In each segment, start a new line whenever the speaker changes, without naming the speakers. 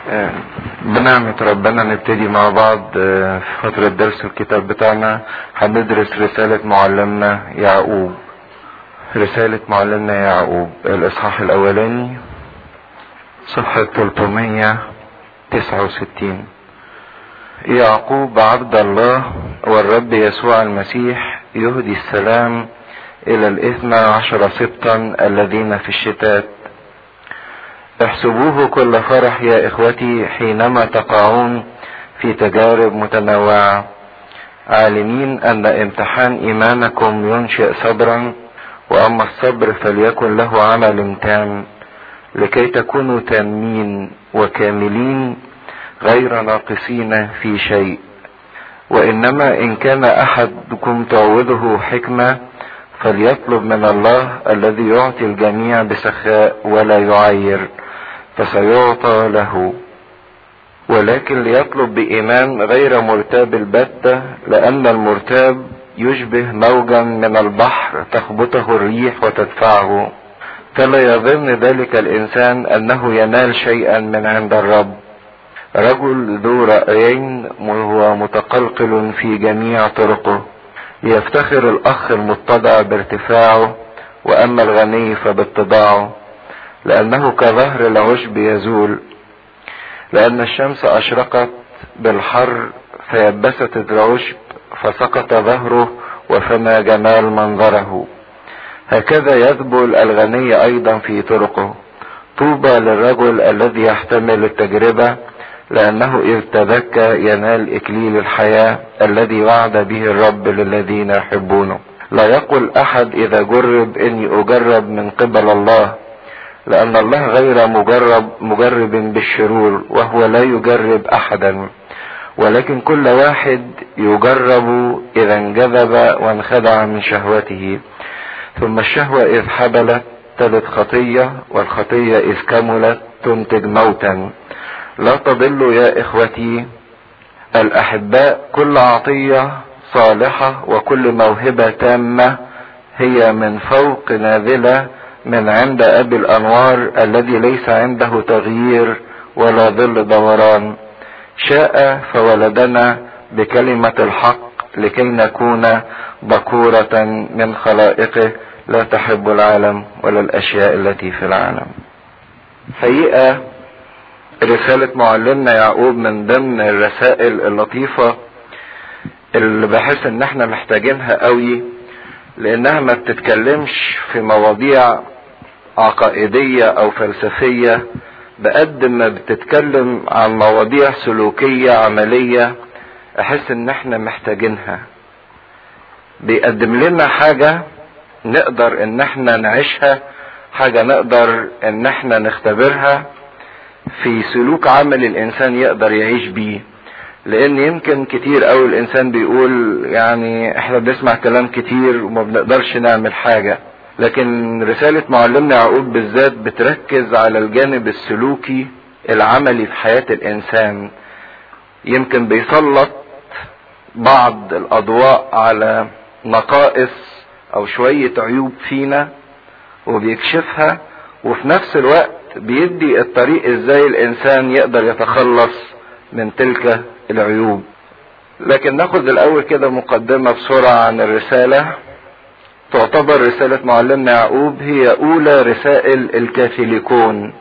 بنعمة ربنا نبتدي مع بعض في فترة درس الكتاب بتاعنا هندرس رسالة معلمنا يعقوب رسالة معلمنا يعقوب الإصحاح الأولاني صفحة 369 يعقوب عبد الله والرب يسوع المسيح يهدي السلام إلى الإثنى عشر سبطا الذين في الشتات احسبوه كل فرح يا اخوتي حينما تقعون في تجارب متنوعة عالمين ان امتحان ايمانكم ينشئ صبرا واما الصبر فليكن له عمل تام لكي تكونوا تامين وكاملين غير ناقصين في شيء وانما ان كان احدكم تعوذه حكمه فليطلب من الله الذي يعطي الجميع بسخاء ولا يعير فسيعطى له ولكن ليطلب بإيمان غير مرتاب البتة لأن المرتاب يشبه موجا من البحر تخبطه الريح وتدفعه فلا يظن ذلك الإنسان أنه ينال شيئا من عند الرب رجل ذو رأيين وهو متقلقل في جميع طرقه ليفتخر الأخ المتضع بارتفاعه وأما الغني فباتضاعه لأنه كظهر العشب يزول لأن الشمس أشرقت بالحر فيبست العشب فسقط ظهره وفنى جمال منظره هكذا يذبل الغني أيضا في طرقه طوبى للرجل الذي يحتمل التجربة لأنه إذ تذكى ينال إكليل الحياة الذي وعد به الرب للذين يحبونه لا يقل أحد إذا جرب إني أجرب من قبل الله لأن الله غير مجرب مجرب بالشرور وهو لا يجرب أحدا ولكن كل واحد يجرب إذا انجذب وانخدع من شهوته ثم الشهوة إذ حبلت تلت خطية والخطية إذ كملت تنتج موتا لا تضلوا يا إخوتي الأحباء كل عطية صالحة وكل موهبة تامة هي من فوق نازلة من عند ابي الانوار الذي ليس عنده تغيير ولا ظل دوران شاء فولدنا بكلمة الحق لكي نكون بكورة من خلائقه لا تحب العالم ولا الاشياء التي في العالم حقيقة رسالة معلمنا يعقوب من ضمن الرسائل اللطيفة اللي بحس ان احنا محتاجينها قوي لانها ما بتتكلمش في مواضيع عقائدية او فلسفية بقد ما بتتكلم عن مواضيع سلوكية عملية احس ان احنا محتاجينها بيقدم لنا حاجة نقدر ان احنا نعيشها حاجة نقدر ان احنا نختبرها في سلوك عمل الانسان يقدر يعيش بيه لان يمكن كتير قوي الانسان بيقول يعني احنا بنسمع كلام كتير وما بنقدرش نعمل حاجة لكن رسالة معلمنا يعقوب بالذات بتركز على الجانب السلوكي العملي في حياة الانسان يمكن بيسلط بعض الاضواء على نقائص او شوية عيوب فينا وبيكشفها وفي نفس الوقت بيدي الطريق ازاي الانسان يقدر يتخلص من تلك العيوب لكن ناخد الاول كده مقدمة بسرعة عن الرسالة تعتبر رسالة معلمنا يعقوب هي اولى رسائل الكاثوليكون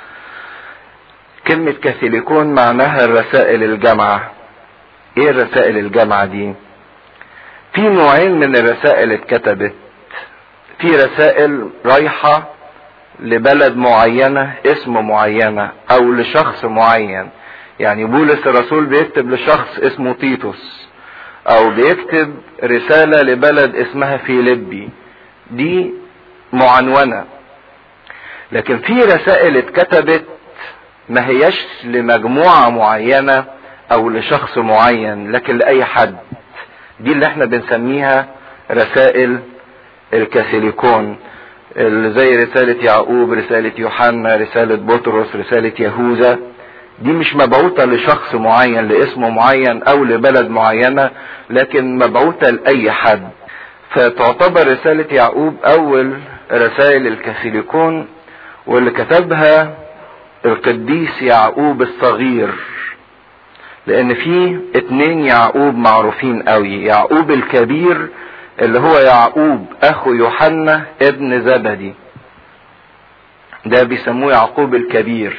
كلمة كاثوليكون معناها الرسائل الجامعة ايه الرسائل الجامعة دي في نوعين من الرسائل اتكتبت في رسائل رايحة لبلد معينة اسم معينة او لشخص معين يعني بولس الرسول بيكتب لشخص اسمه تيتوس او بيكتب رسالة لبلد اسمها فيليبي دي معنونة لكن في رسائل اتكتبت ما هيش لمجموعة معينة او لشخص معين لكن لأي حد دي اللي احنا بنسميها رسائل الكاثوليكون اللي زي رسالة يعقوب رسالة يوحنا رسالة بطرس رسالة يهوذا دي مش مبعوثة لشخص معين لاسم معين او لبلد معينة لكن مبعوثة لأي حد فتعتبر رسالة يعقوب اول رسائل الكاثوليكون واللي كتبها القديس يعقوب الصغير لان في اتنين يعقوب معروفين قوي يعقوب الكبير اللي هو يعقوب اخو يوحنا ابن زبدي ده بيسموه يعقوب الكبير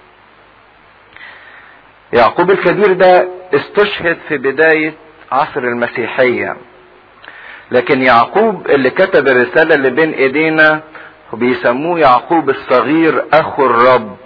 يعقوب الكبير ده استشهد في بداية عصر المسيحية لكن يعقوب اللي كتب الرسالة اللي بين ايدينا بيسموه يعقوب الصغير اخو الرب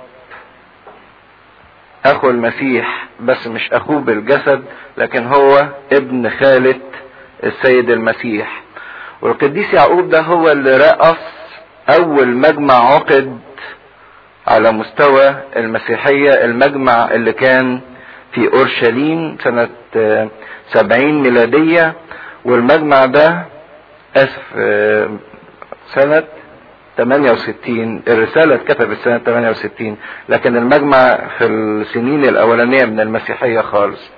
اخو المسيح بس مش اخوه بالجسد لكن هو ابن خالة السيد المسيح والقديس يعقوب ده هو اللي رأس اول مجمع عقد على مستوى المسيحية المجمع اللي كان في اورشليم سنة سبعين ميلادية والمجمع ده اسف سنة 68 الرسالة اتكتبت سنة 68 لكن المجمع في السنين الأولانية من المسيحية خالص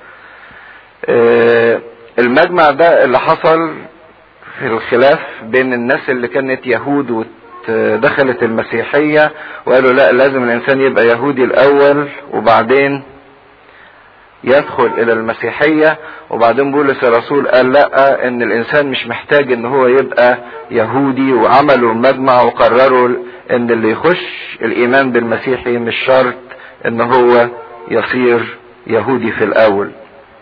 المجمع ده اللي حصل في الخلاف بين الناس اللي كانت يهود ودخلت المسيحية وقالوا لا لازم الإنسان يبقى يهودي الأول وبعدين يدخل الى المسيحية وبعدين بولس الرسول قال لا ان الانسان مش محتاج ان هو يبقى يهودي وعملوا المجمع وقرروا ان اللي يخش الايمان بالمسيحي مش شرط ان هو يصير يهودي في الاول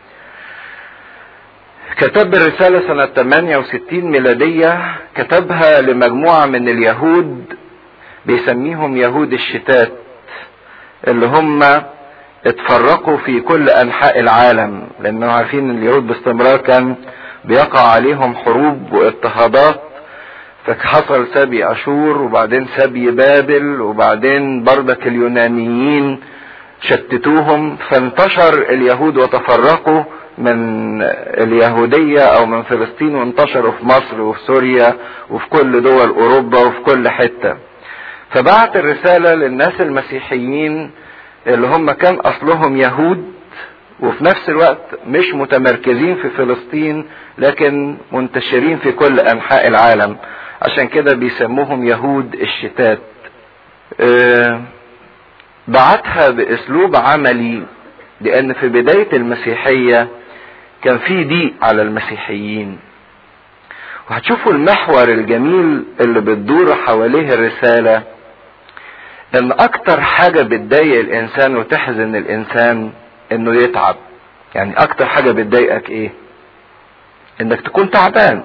كتب الرسالة سنة 68 ميلادية كتبها لمجموعة من اليهود بيسميهم يهود الشتات اللي هم اتفرقوا في كل انحاء العالم لانه عارفين ان اليهود باستمرار كان بيقع عليهم حروب واضطهادات فحصل سبي اشور وبعدين سبي بابل وبعدين برضك اليونانيين شتتوهم فانتشر اليهود وتفرقوا من اليهودية او من فلسطين وانتشروا في مصر وفي سوريا وفي كل دول اوروبا وفي كل حتة فبعت الرسالة للناس المسيحيين اللي هم كان اصلهم يهود وفي نفس الوقت مش متمركزين في فلسطين لكن منتشرين في كل انحاء العالم عشان كده بيسموهم يهود الشتات أه بعتها باسلوب عملي لان في بداية المسيحية كان في ضيق على المسيحيين وهتشوفوا المحور الجميل اللي بتدور حواليه الرساله ان اكتر حاجة بتضايق الانسان وتحزن الانسان انه يتعب يعني اكتر حاجة بتضايقك ايه انك تكون تعبان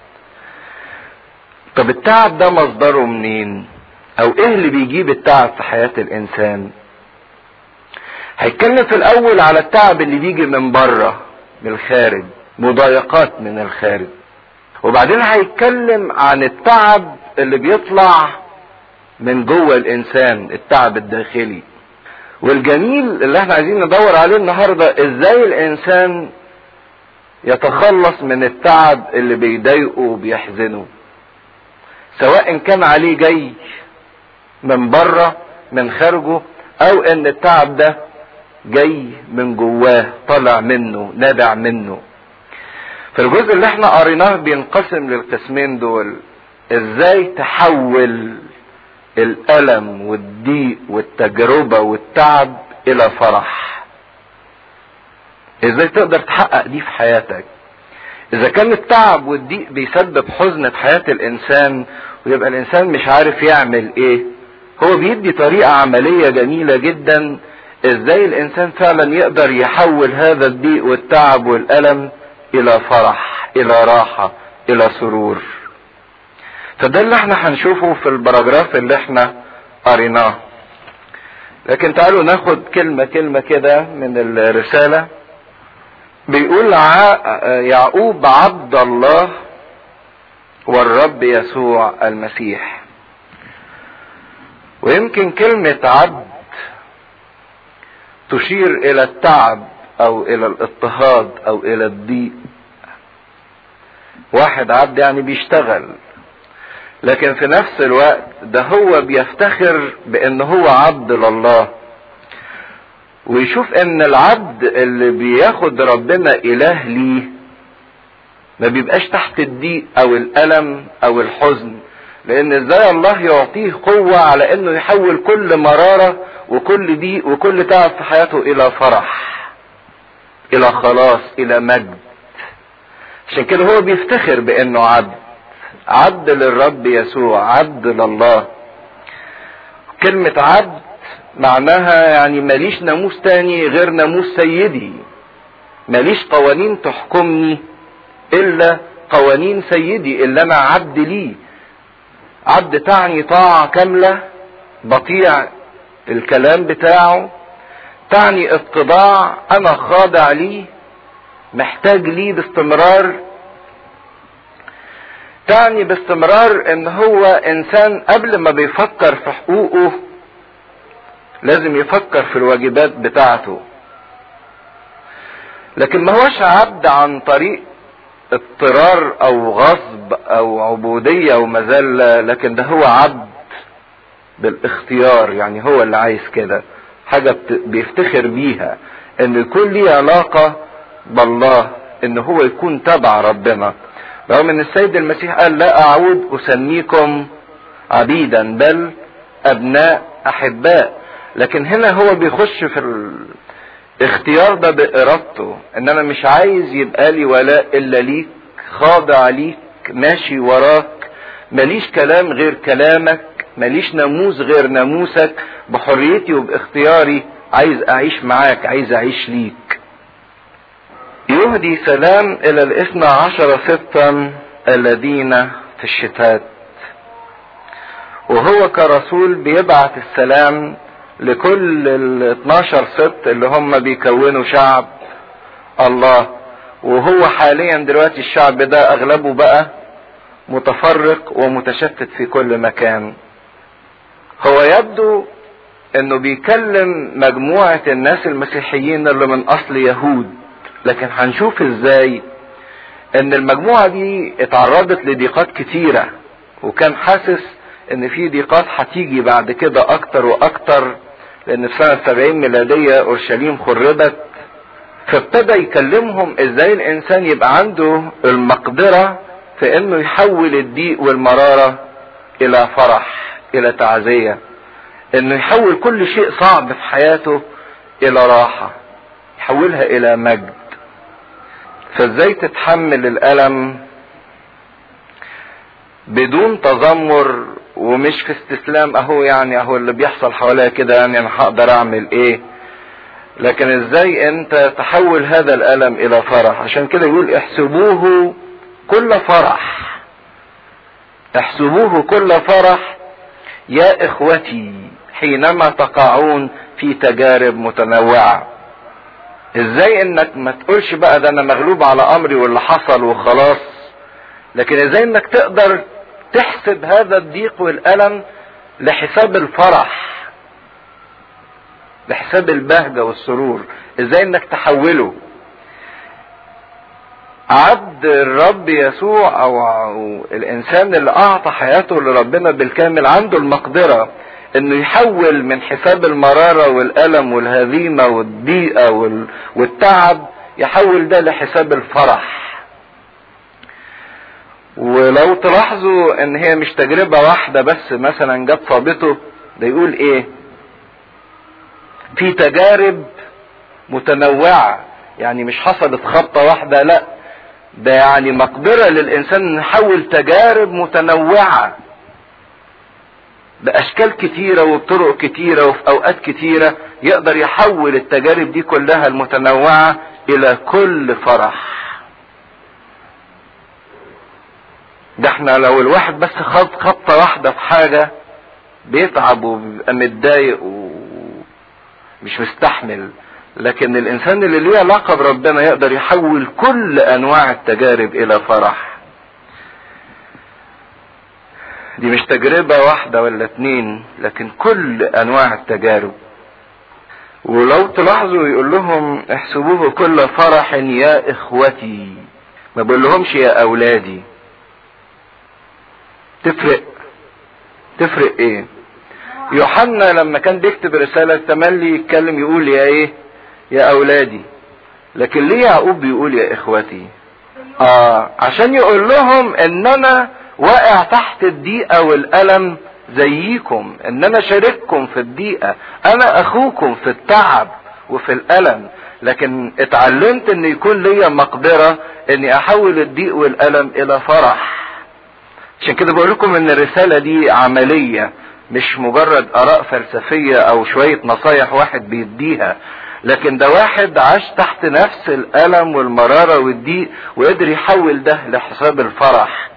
طب التعب ده مصدره منين او ايه اللي بيجيب التعب في حياة الانسان هيتكلم في الاول على التعب اللي بيجي من بره من الخارج مضايقات من الخارج وبعدين هيتكلم عن التعب اللي بيطلع من جوه الانسان التعب الداخلي والجميل اللي احنا عايزين ندور عليه النهارده ازاي الانسان يتخلص من التعب اللي بيضايقه وبيحزنه سواء كان عليه جاي من بره من خارجه او ان التعب ده جاي من جواه طالع منه نابع منه فالجزء اللي احنا قريناه بينقسم للقسمين دول ازاي تحول الألم والضيق والتجربة والتعب إلى فرح. إزاي تقدر تحقق دي في حياتك؟ إذا كان التعب والضيق بيسبب حزن في حياة الإنسان ويبقى الإنسان مش عارف يعمل إيه، هو بيدي طريقة عملية جميلة جدا إزاي الإنسان فعلا يقدر يحول هذا الضيق والتعب والألم إلى فرح، إلى راحة، إلى سرور. فده اللي احنا هنشوفه في البراجراف اللي احنا قريناه لكن تعالوا ناخد كلمة كلمة كده من الرسالة بيقول يعقوب عبد الله والرب يسوع المسيح ويمكن كلمة عبد تشير الى التعب او الى الاضطهاد او الى الضيق واحد عبد يعني بيشتغل لكن في نفس الوقت ده هو بيفتخر بان هو عبد لله ويشوف ان العبد اللي بياخد ربنا اله ليه ما بيبقاش تحت الضيق او الالم او الحزن لان ازاي الله يعطيه قوة على انه يحول كل مرارة وكل دي وكل تعب في حياته الى فرح الى خلاص الى مجد عشان كده هو بيفتخر بانه عبد عبد للرب يسوع عبد لله كلمة عبد معناها يعني ماليش ناموس تاني غير ناموس سيدي ماليش قوانين تحكمني الا قوانين سيدي اللي انا عبد ليه عبد تعني طاعة كاملة بطيع الكلام بتاعه تعني اتضاع انا خاضع ليه محتاج ليه باستمرار تعني باستمرار ان هو انسان قبل ما بيفكر في حقوقه لازم يفكر في الواجبات بتاعته لكن ما هوش عبد عن طريق اضطرار او غصب او عبودية او مذلة لكن ده هو عبد بالاختيار يعني هو اللي عايز كده حاجة بيفتخر بيها ان يكون ليه علاقة بالله ان هو يكون تبع ربنا رغم ان السيد المسيح قال لا اعود اسميكم عبيدا بل ابناء احباء لكن هنا هو بيخش في الاختيار ده بارادته ان انا مش عايز يبقى لي ولاء الا ليك خاضع ليك ماشي وراك ماليش كلام غير كلامك ماليش ناموس غير ناموسك بحريتي وباختياري عايز اعيش معاك عايز اعيش ليك يهدي سلام الى الاثنى عشر ستا الذين في الشتات وهو كرسول بيبعت السلام لكل ال 12 ست اللي هم بيكونوا شعب الله وهو حاليا دلوقتي الشعب ده اغلبه بقى متفرق ومتشتت في كل مكان هو يبدو انه بيكلم مجموعة الناس المسيحيين اللي من اصل يهود لكن هنشوف ازاي ان المجموعة دي اتعرضت لضيقات كتيرة وكان حاسس ان في ضيقات هتيجي بعد كده اكتر واكتر لان في سنة 70 ميلادية اورشليم خربت فابتدى يكلمهم ازاي الانسان يبقى عنده المقدرة في انه يحول الضيق والمرارة الى فرح الى تعزية انه يحول كل شيء صعب في حياته الى راحة يحولها الى مجد فازاي تتحمل الالم بدون تذمر ومش في استسلام اهو يعني اهو اللي بيحصل حواليا كده يعني انا هقدر اعمل ايه لكن ازاي انت تحول هذا الالم الى فرح عشان كده يقول احسبوه كل فرح احسبوه كل فرح يا اخوتي حينما تقعون في تجارب متنوعة ازاي انك ما تقولش بقى ده انا مغلوب على امري واللي حصل وخلاص لكن ازاي انك تقدر تحسب هذا الضيق والالم لحساب الفرح لحساب البهجة والسرور ازاي انك تحوله عبد الرب يسوع او الانسان اللي اعطى حياته لربنا بالكامل عنده المقدرة انه يحول من حساب المرارة والالم والهزيمة والضيقة والتعب يحول ده لحساب الفرح ولو تلاحظوا ان هي مش تجربة واحدة بس مثلا جت صابته ده يقول ايه في تجارب متنوعة يعني مش حصلت خبطة واحدة لا ده يعني مقدرة للإنسان أن يحول تجارب متنوعة بأشكال كتيرة وبطرق كتيرة وفي أوقات كتيرة يقدر يحول التجارب دي كلها المتنوعة إلى كل فرح ده احنا لو الواحد بس خط خبطة واحدة في حاجة بيتعب وبيبقى متضايق ومش مستحمل لكن الانسان اللي ليه علاقة بربنا يقدر يحول كل انواع التجارب الى فرح دي مش تجربة واحدة ولا اتنين لكن كل انواع التجارب ولو تلاحظوا يقول لهم احسبوه كل فرح يا اخوتي ما بقول لهمش يا اولادي تفرق تفرق ايه يوحنا لما كان بيكتب رسالة تملي يتكلم يقول يا ايه يا اولادي لكن ليه يعقوب بيقول يا اخوتي اه عشان يقول لهم ان انا واقع تحت الضيقة والالم زيكم ان انا شارككم في الضيقة انا اخوكم في التعب وفي الالم لكن اتعلمت ان يكون ليا مقدرة اني احول الضيق والالم الى فرح عشان كده بقول لكم ان الرسالة دي عملية مش مجرد اراء فلسفية او شوية نصايح واحد بيديها لكن ده واحد عاش تحت نفس الالم والمرارة والضيق وقدر يحول ده لحساب الفرح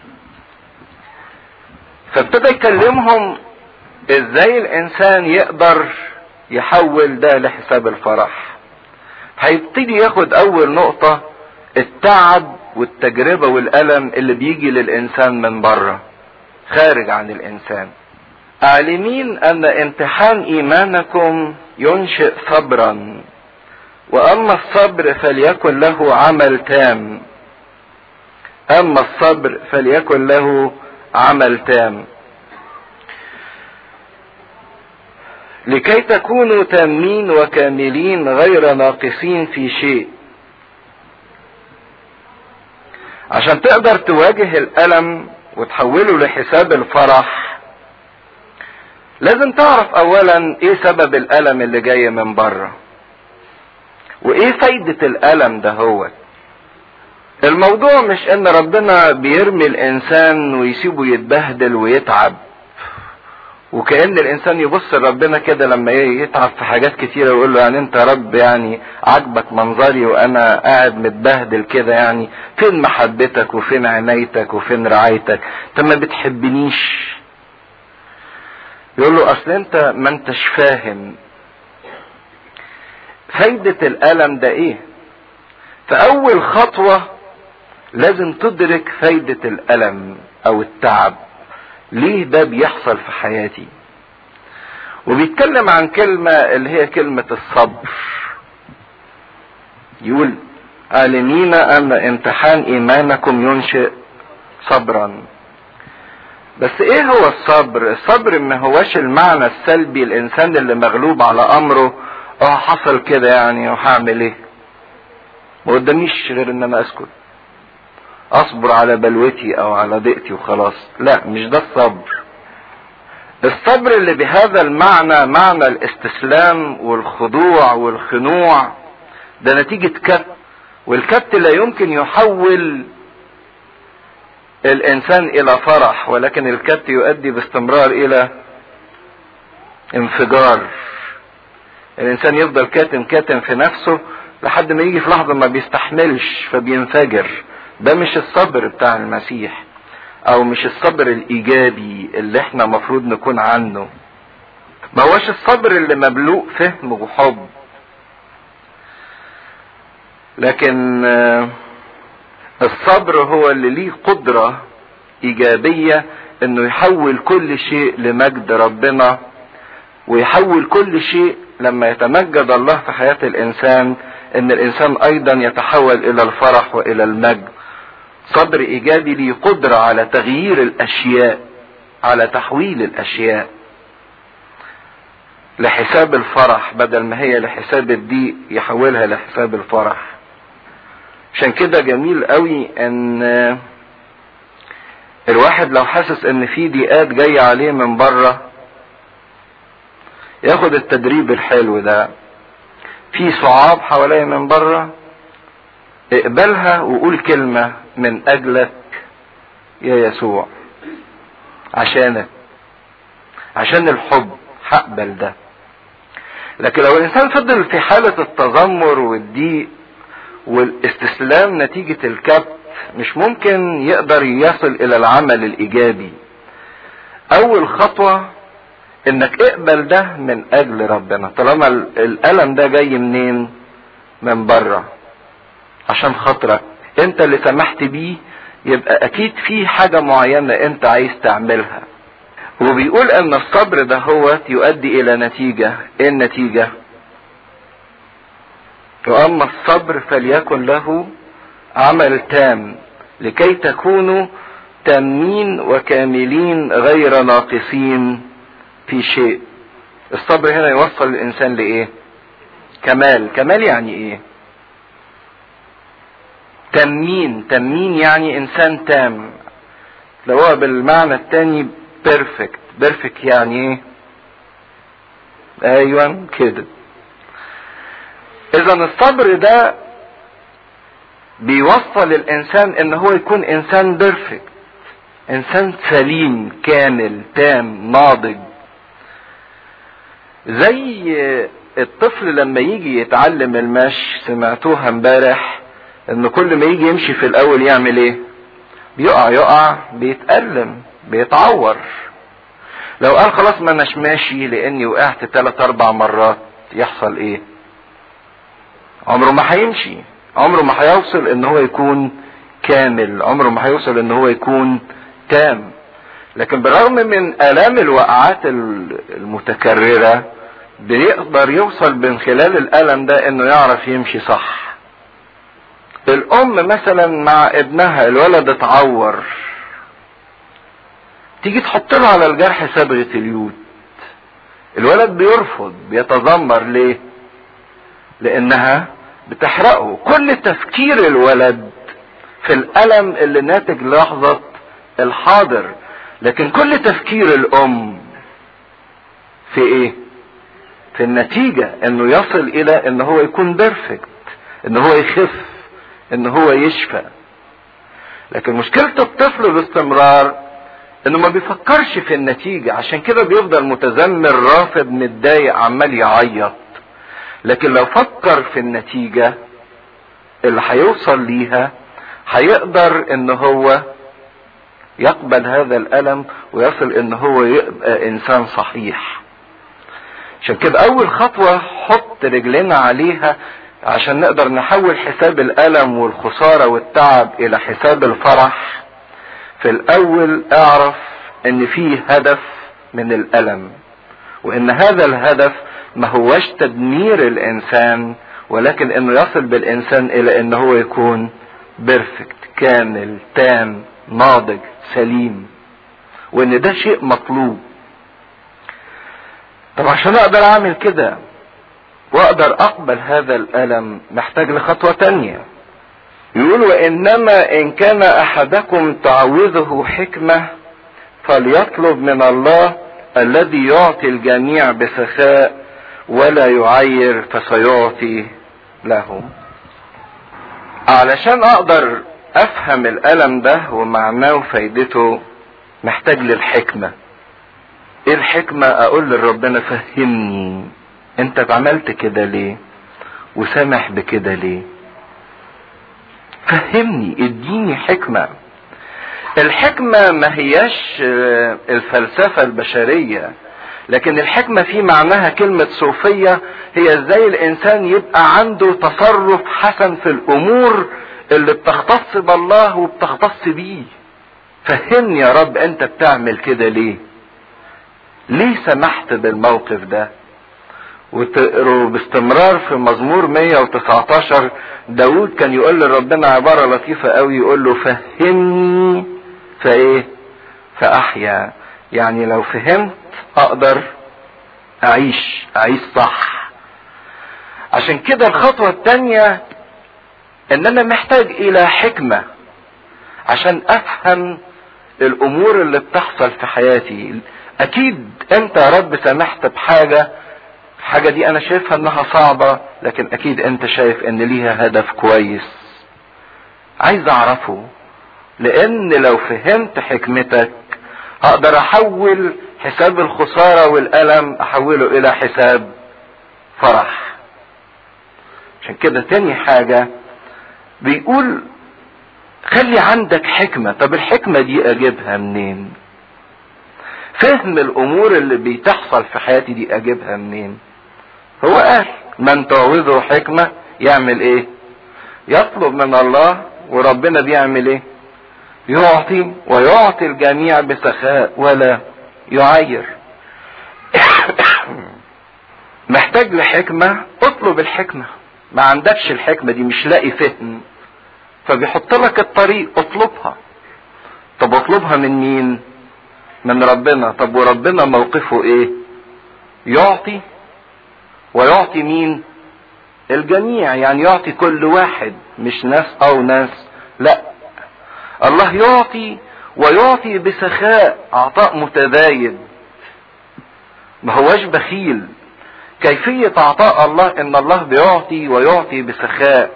فابتدى يكلمهم ازاي الانسان يقدر يحول ده لحساب الفرح هيبتدي ياخد اول نقطة التعب والتجربة والألم اللي بيجي للإنسان من بره خارج عن الإنسان عالمين أن امتحان إيمانكم ينشئ صبرا وأما الصبر فليكن له عمل تام أما الصبر فليكن له عمل تام لكي تكونوا تامين وكاملين غير ناقصين في شيء عشان تقدر تواجه الألم وتحوله لحساب الفرح لازم تعرف أولا إيه سبب الألم اللي جاي من بره وإيه فايدة الألم ده هو الموضوع مش إن ربنا بيرمي الإنسان ويسيبه يتبهدل ويتعب وكأن الإنسان يبص لربنا كده لما يتعب في حاجات كتيرة ويقول له يعني أنت يا رب يعني عاجبك منظري وأنا قاعد متبهدل كده يعني فين محبتك وفين عنايتك وفين رعايتك أنت ما بتحبنيش يقول له أصل أنت ما أنتش فاهم فايدة الألم ده إيه؟ فأول خطوة لازم تدرك فايدة الألم أو التعب ليه ده بيحصل في حياتي وبيتكلم عن كلمة اللي هي كلمة الصبر يقول عالمين أن امتحان إيمانكم ينشئ صبرا بس ايه هو الصبر الصبر ما هوش المعنى السلبي الانسان اللي مغلوب على امره اه حصل كده يعني وهعمل ايه ما قداميش غير ان انا اسكت اصبر على بلوتي او على ضيقتي وخلاص لا مش ده الصبر الصبر اللي بهذا المعنى معنى الاستسلام والخضوع والخنوع ده نتيجة كبت والكبت لا يمكن يحول الانسان الى فرح ولكن الكبت يؤدي باستمرار الى انفجار الانسان يفضل كاتم كاتم في نفسه لحد ما يجي في لحظة ما بيستحملش فبينفجر ده مش الصبر بتاع المسيح او مش الصبر الايجابي اللي احنا مفروض نكون عنه ما هوش الصبر اللي مملوء فهم وحب لكن الصبر هو اللي ليه قدرة ايجابية انه يحول كل شيء لمجد ربنا ويحول كل شيء لما يتمجد الله في حياة الانسان ان الانسان ايضا يتحول الى الفرح والى المجد صبر ايجابي ليه قدرة على تغيير الاشياء على تحويل الاشياء لحساب الفرح بدل ما هي لحساب الضيق يحولها لحساب الفرح عشان كده جميل قوي ان الواحد لو حاسس ان في ضيقات جاية عليه من بره ياخد التدريب الحلو ده في صعاب حواليا من بره اقبلها وقول كلمة من اجلك يا يسوع عشانك عشان الحب هقبل ده لكن لو الانسان فضل في حالة التذمر والضيق والاستسلام نتيجة الكبت مش ممكن يقدر يصل الى العمل الايجابي اول خطوة انك اقبل ده من اجل ربنا طالما الالم ده جاي منين من بره عشان خاطرك انت اللي سمحت بيه يبقى اكيد في حاجة معينة انت عايز تعملها وبيقول ان الصبر ده هو يؤدي الى نتيجة ايه النتيجة واما الصبر فليكن له عمل تام لكي تكونوا تامين وكاملين غير ناقصين في شيء الصبر هنا يوصل الانسان لايه كمال كمال يعني ايه تمين تمين يعني انسان تام لو هو بالمعنى التاني بيرفكت بيرفكت يعني ايه ايوه كده اذا الصبر ده بيوصل الانسان ان هو يكون انسان بيرفكت انسان سليم كامل تام ناضج زي الطفل لما يجي يتعلم المشي سمعتوها امبارح ان كل ما يجي يمشي في الاول يعمل ايه بيقع يقع بيتألم بيتعور لو قال خلاص ما اناش ماشي لاني وقعت ثلاث اربع مرات يحصل ايه عمره ما هيمشي عمره ما هيوصل ان هو يكون كامل عمره ما هيوصل ان هو يكون تام لكن بالرغم من الام الوقعات المتكررة بيقدر يوصل من خلال الالم ده انه يعرف يمشي صح الام مثلا مع ابنها الولد اتعور تيجي تحط له على الجرح صبغة اليود الولد بيرفض بيتذمر ليه لانها بتحرقه كل تفكير الولد في الالم اللي ناتج لحظة الحاضر لكن كل تفكير الام في ايه في النتيجة انه يصل الى ان هو يكون بيرفكت ان هو يخف ان هو يشفى لكن مشكلة الطفل باستمرار انه ما بيفكرش في النتيجة عشان كده بيفضل متذمر رافض متضايق عمال يعيط لكن لو فكر في النتيجة اللي هيوصل ليها هيقدر ان هو يقبل هذا الالم ويصل ان هو يبقى انسان صحيح عشان كده اول خطوة حط رجلنا عليها عشان نقدر نحول حساب الالم والخسارة والتعب الى حساب الفرح في الاول اعرف ان فيه هدف من الالم وان هذا الهدف ما هوش تدمير الانسان ولكن انه يصل بالانسان الى ان هو يكون بيرفكت كامل تام ناضج سليم وان ده شيء مطلوب طب عشان اقدر اعمل كده واقدر اقبل هذا الالم محتاج لخطوة تانية يقول وانما ان كان احدكم تعوذه حكمة فليطلب من الله الذي يعطي الجميع بسخاء ولا يعير فسيعطي له علشان اقدر افهم الالم ده ومعناه وفايدته محتاج للحكمة ايه الحكمة اقول لربنا فهمني انت عملت كده ليه وسامح بكده ليه فهمني اديني حكمة الحكمة ما هياش الفلسفة البشرية لكن الحكمة في معناها كلمة صوفية هي ازاي الانسان يبقى عنده تصرف حسن في الامور اللي بتختص بالله وبتختص بيه فهمني يا رب انت بتعمل كده ليه ليه سمحت بالموقف ده وتقروا باستمرار في مزمور 119 داود كان يقول لربنا عبارة لطيفة قوي يقول له فهمني فايه فاحيا يعني لو فهمت اقدر اعيش اعيش صح عشان كده الخطوة التانية ان انا محتاج الى حكمة عشان افهم الامور اللي بتحصل في حياتي اكيد انت يا رب سمحت بحاجة الحاجة دي انا شايفها انها صعبة لكن اكيد انت شايف ان ليها هدف كويس عايز اعرفه لان لو فهمت حكمتك اقدر احول حساب الخسارة والالم احوله الى حساب فرح عشان كده تاني حاجة بيقول خلي عندك حكمة طب الحكمة دي اجيبها منين فهم الامور اللي بتحصل في حياتي دي اجيبها منين هو قال من تعوذه حكمة يعمل ايه يطلب من الله وربنا بيعمل ايه يعطي ويعطي الجميع بسخاء ولا يعير محتاج لحكمة اطلب الحكمة ما عندكش الحكمة دي مش لاقي فهم فبيحط لك الطريق اطلبها طب اطلبها من مين من ربنا طب وربنا موقفه ايه يعطي ويعطي مين الجميع يعني يعطي كل واحد مش ناس او ناس لا الله يعطي ويعطي بسخاء عطاء متزايد ما هوش بخيل كيفية عطاء الله ان الله بيعطي ويعطي بسخاء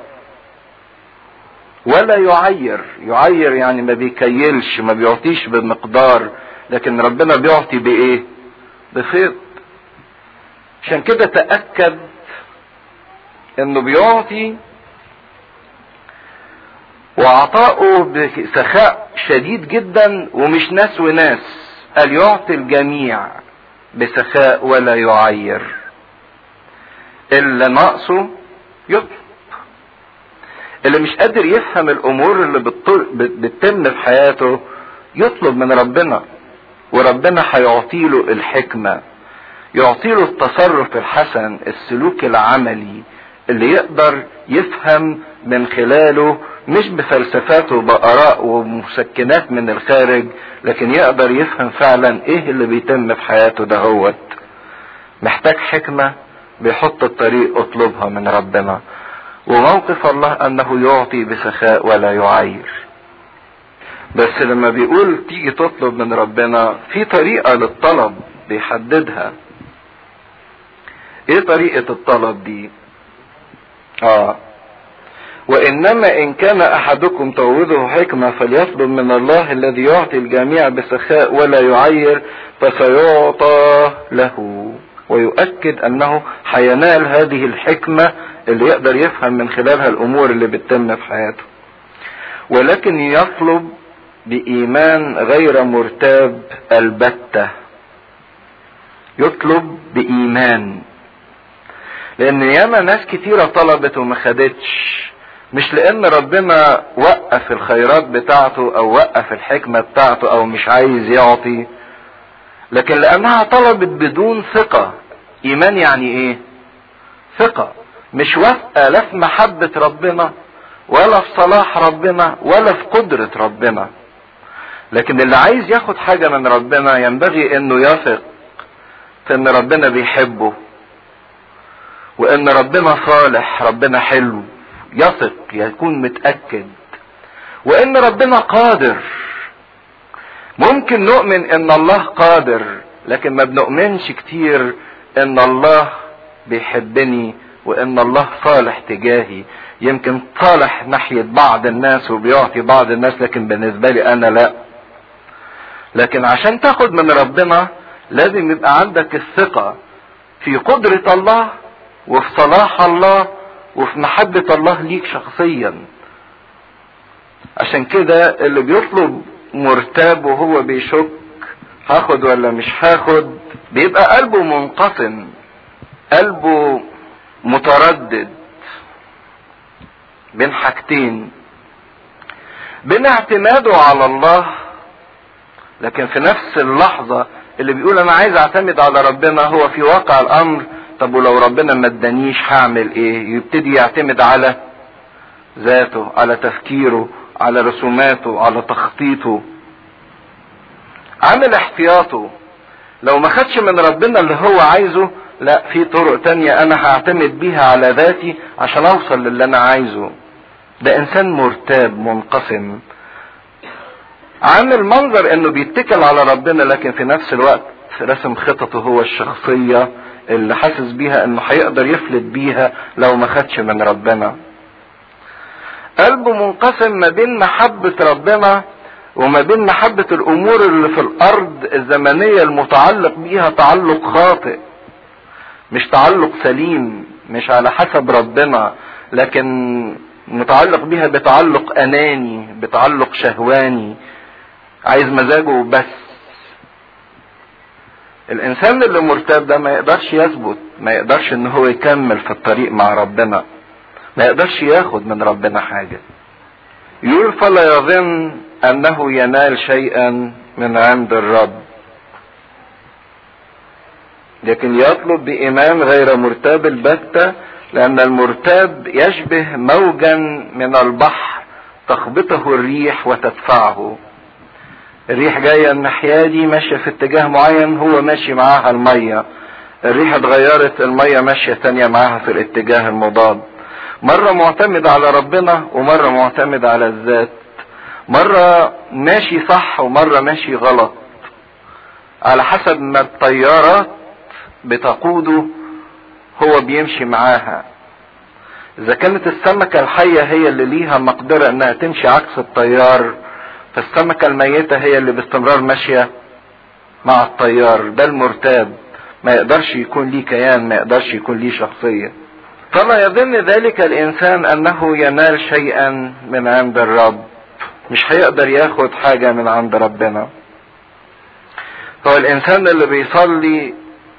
ولا يعير يعير يعني ما بيكيلش ما بيعطيش بمقدار لكن ربنا بيعطي بايه بفيض عشان كده تأكد انه بيعطي وعطاؤه بسخاء شديد جدا ومش ناس وناس قال يعطي الجميع بسخاء ولا يعير اللي ناقصه يطلب اللي مش قادر يفهم الامور اللي بتتم في حياته يطلب من ربنا وربنا هيعطي له الحكمة يعطي له التصرف الحسن السلوك العملي اللي يقدر يفهم من خلاله مش بفلسفات وبآراء ومسكنات من الخارج لكن يقدر يفهم فعلا ايه اللي بيتم في حياته دهوت محتاج حكمة بيحط الطريق اطلبها من ربنا وموقف الله انه يعطي بسخاء ولا يعير بس لما بيقول تيجي تطلب من ربنا في طريقة للطلب بيحددها ايه طريقة الطلب دي اه وانما ان كان احدكم توعظه حكمة فليطلب من الله الذي يعطي الجميع بسخاء ولا يعير فسيعطى له ويؤكد انه حينال هذه الحكمة اللي يقدر يفهم من خلالها الامور اللي بتتم في حياته ولكن يطلب بايمان غير مرتاب البتة يطلب بايمان لان ياما ناس كتيرة طلبت وما خدتش مش لان ربنا وقف الخيرات بتاعته او وقف الحكمة بتاعته او مش عايز يعطي لكن لانها طلبت بدون ثقة ايمان يعني ايه ثقة مش واثقة لا في محبة ربنا ولا في صلاح ربنا ولا في قدرة ربنا لكن اللي عايز ياخد حاجة من ربنا ينبغي انه يثق في ان ربنا بيحبه وان ربنا صالح ربنا حلو يثق يكون متأكد وان ربنا قادر ممكن نؤمن ان الله قادر لكن ما بنؤمنش كتير ان الله بيحبني وان الله صالح تجاهي يمكن صالح ناحية بعض الناس وبيعطي بعض الناس لكن بالنسبة لي انا لا لكن عشان تاخد من ربنا لازم يبقى عندك الثقة في قدرة الله وفي صلاح الله وفي محبة الله ليك شخصيا عشان كده اللي بيطلب مرتاب وهو بيشك هاخد ولا مش هاخد بيبقى قلبه منقسم قلبه متردد بين حاجتين بين اعتماده على الله لكن في نفس اللحظة اللي بيقول انا عايز اعتمد على ربنا هو في واقع الامر طب ولو ربنا ما ادانيش هعمل ايه يبتدي يعتمد على ذاته على تفكيره على رسوماته على تخطيطه عامل احتياطه لو ما خدش من ربنا اللي هو عايزه لا في طرق تانية انا هعتمد بيها على ذاتي عشان اوصل للي انا عايزه ده انسان مرتاب منقسم عامل منظر انه بيتكل على ربنا لكن في نفس الوقت رسم خططه هو الشخصية اللي حاسس بيها انه هيقدر يفلت بيها لو ما خدش من ربنا قلبه منقسم ما بين محبة ربنا وما بين محبة الامور اللي في الارض الزمنية المتعلق بيها تعلق خاطئ مش تعلق سليم مش على حسب ربنا لكن متعلق بيها بتعلق اناني بتعلق شهواني عايز مزاجه بس الانسان اللي مرتاب ده ما يقدرش يثبت ما يقدرش ان هو يكمل في الطريق مع ربنا ما يقدرش ياخد من ربنا حاجة يقول فلا يظن انه ينال شيئا من عند الرب لكن يطلب بإيمان غير مرتاب البتة لأن المرتاب يشبه موجا من البحر تخبطه الريح وتدفعه الريح جاية الناحية دي ماشية في اتجاه معين هو ماشي معاها المية الريح اتغيرت المية ماشية تانية معاها في الاتجاه المضاد مرة معتمد على ربنا ومرة معتمد على الذات مرة ماشي صح ومرة ماشي غلط على حسب ما التيارات بتقوده هو بيمشي معاها اذا كانت السمكة الحية هي اللي ليها مقدرة انها تمشي عكس التيار فالسمكة الميتة هي اللي باستمرار ماشية مع التيار ده المرتاب ما يقدرش يكون ليه كيان ما يقدرش يكون ليه شخصية فلا يظن ذلك الانسان انه ينال شيئا من عند الرب مش هيقدر ياخد حاجة من عند ربنا هو الانسان اللي بيصلي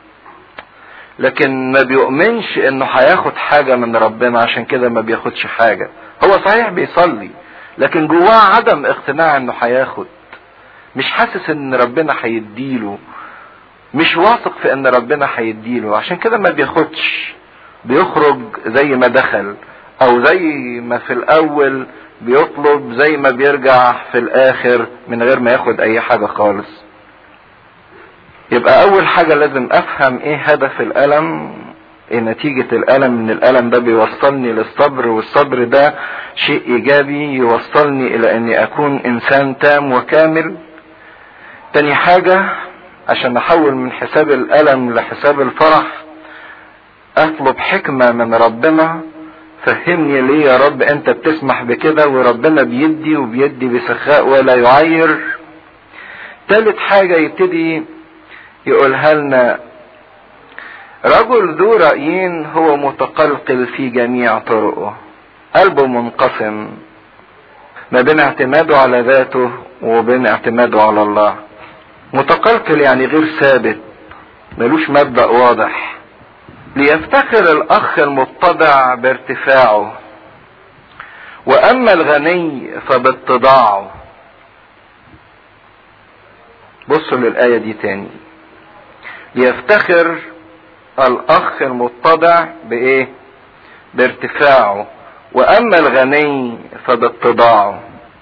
لكن ما بيؤمنش انه هياخد حاجة من ربنا عشان كده ما بياخدش حاجة هو صحيح بيصلي لكن جواه عدم اقتناع انه هياخد مش حاسس ان ربنا هيديله مش واثق في ان ربنا هيديله عشان كده ما بياخدش بيخرج زي ما دخل او زي ما في الاول بيطلب زي ما بيرجع في الاخر من غير ما ياخد اي حاجة خالص يبقى اول حاجة لازم افهم ايه هدف الالم ايه نتيجة الالم ان الالم ده بيوصلني للصبر والصبر ده شيء ايجابي يوصلني الى اني اكون انسان تام وكامل تاني حاجة عشان احول من حساب الالم لحساب الفرح اطلب حكمة من ربنا فهمني ليه يا رب انت بتسمح بكده وربنا بيدي وبيدي بسخاء ولا يعير تالت حاجة يبتدي يقولها لنا رجل ذو رأيين هو متقلقل في جميع طرقه قلبه منقسم ما بين اعتماده على ذاته وبين اعتماده على الله متقلقل يعني غير ثابت ملوش مبدأ واضح ليفتخر الاخ المتضع بارتفاعه واما الغني فباتضاعه بصوا للآية دي تاني ليفتخر الاخ المتضع بايه بارتفاعه واما الغني فباتضاعه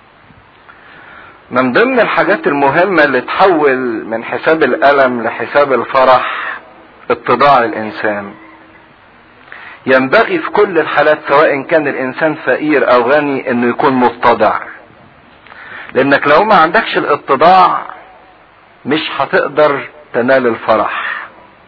من ضمن الحاجات المهمة اللي تحول من حساب الألم لحساب الفرح اتضاع الإنسان ينبغي في كل الحالات سواء كان الإنسان فقير أو غني إنه يكون متضع لأنك لو ما عندكش الاتضاع مش هتقدر تنال الفرح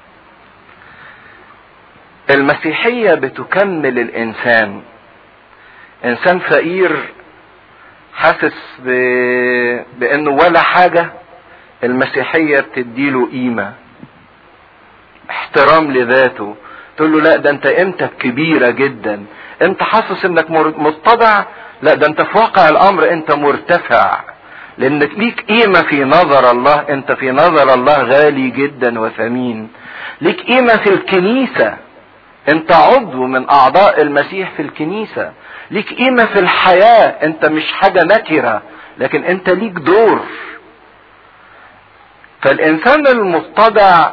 المسيحية بتكمل الإنسان إنسان فقير حاسس ب... بانه ولا حاجة المسيحية بتديله قيمة احترام لذاته تقول له لا ده انت قيمتك كبيرة جدا انت حاسس انك متضع لا ده انت في واقع الامر انت مرتفع لانك ليك قيمة في نظر الله انت في نظر الله غالي جدا وثمين ليك قيمة في الكنيسة انت عضو من اعضاء المسيح في الكنيسة ليك قيمة في الحياة انت مش حاجة نكرة لكن انت ليك دور فالانسان المتضع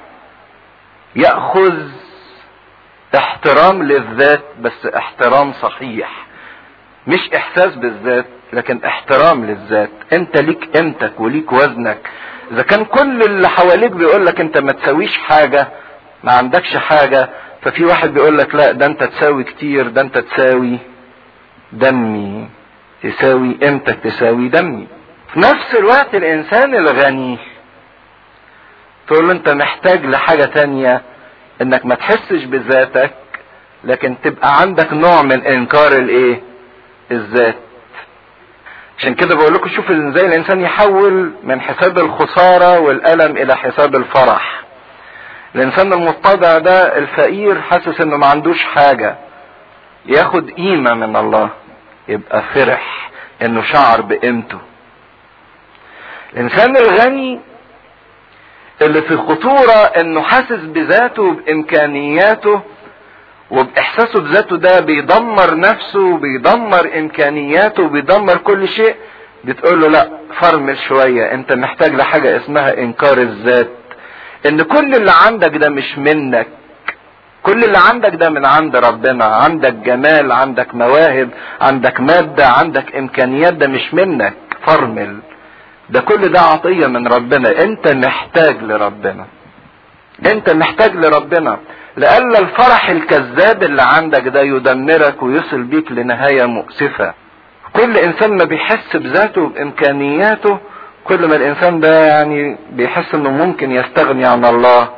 يأخذ احترام للذات بس احترام صحيح مش احساس بالذات لكن احترام للذات انت ليك قيمتك وليك وزنك اذا كان كل اللي حواليك بيقول لك انت ما تساويش حاجة ما عندكش حاجة ففي واحد بيقول لك لا ده انت تساوي كتير ده انت تساوي دمي تساوي قيمتك تساوي دمي في نفس الوقت الانسان الغني تقول له انت محتاج لحاجة تانية انك ما تحسش بذاتك لكن تبقى عندك نوع من انكار الايه الذات عشان كده بقول لكم شوف ازاي الانسان يحول من حساب الخسارة والالم الى حساب الفرح الانسان المتضع ده الفقير حاسس انه ما عندوش حاجة ياخد قيمة من الله يبقى فرح انه شعر بقيمته الانسان الغني اللي في خطورة انه حاسس بذاته وبامكانياته وباحساسه بذاته ده بيدمر نفسه وبيدمر امكانياته وبيدمر كل شيء بتقول له لا فرمل شوية انت محتاج لحاجة اسمها انكار الذات ان كل اللي عندك ده مش منك كل اللي عندك ده من عند ربنا عندك جمال عندك مواهب عندك مادة عندك امكانيات ده مش منك فرمل ده كل ده عطية من ربنا انت محتاج لربنا انت محتاج لربنا لألا الفرح الكذاب اللي عندك ده يدمرك ويصل بيك لنهاية مؤسفة كل انسان ما بيحس بذاته وبامكانياته كل ما الانسان ده يعني بيحس انه ممكن يستغني عن الله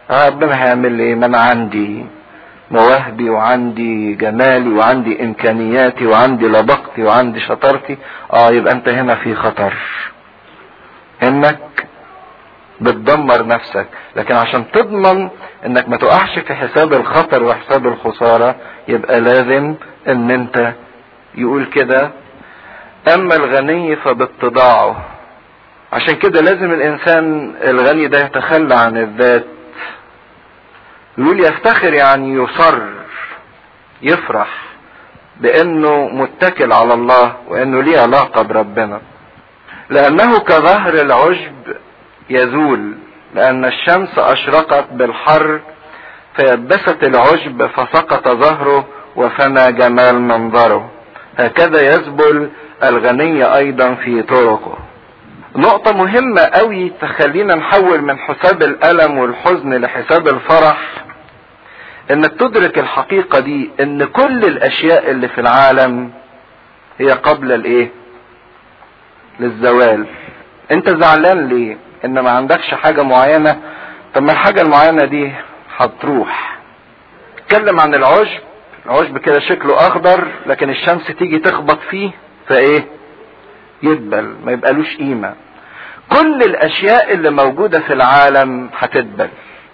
ربنا هيعمل لي ايه ما انا عندي مواهبي وعندي جمالي وعندي امكانياتي وعندي لبقتي وعندي شطارتي اه يبقى انت هنا في خطر انك بتدمر نفسك لكن عشان تضمن انك ما تقعش في حساب الخطر وحساب الخسارة يبقى لازم ان انت يقول كده اما الغني فباتضاعه عشان كده لازم الانسان الغني ده يتخلى عن الذات يقول يفتخر يعني يصر يفرح بانه متكل على الله وانه ليه علاقه بربنا لانه كظهر العشب يزول لان الشمس اشرقت بالحر فيبست العشب فسقط ظهره وفنى جمال منظره هكذا يذبل الغني ايضا في طرقه نقطة مهمة قوي تخلينا نحول من حساب الألم والحزن لحساب الفرح انك تدرك الحقيقة دي ان كل الاشياء اللي في العالم هي قبل الايه للزوال انت زعلان ليه ان ما عندكش حاجة معينة طب ما الحاجة المعينة دي هتروح اتكلم عن العشب العشب كده شكله اخضر لكن الشمس تيجي تخبط فيه فايه يدبل ما يبقالوش قيمة كل الاشياء اللي موجودة في العالم هتدبل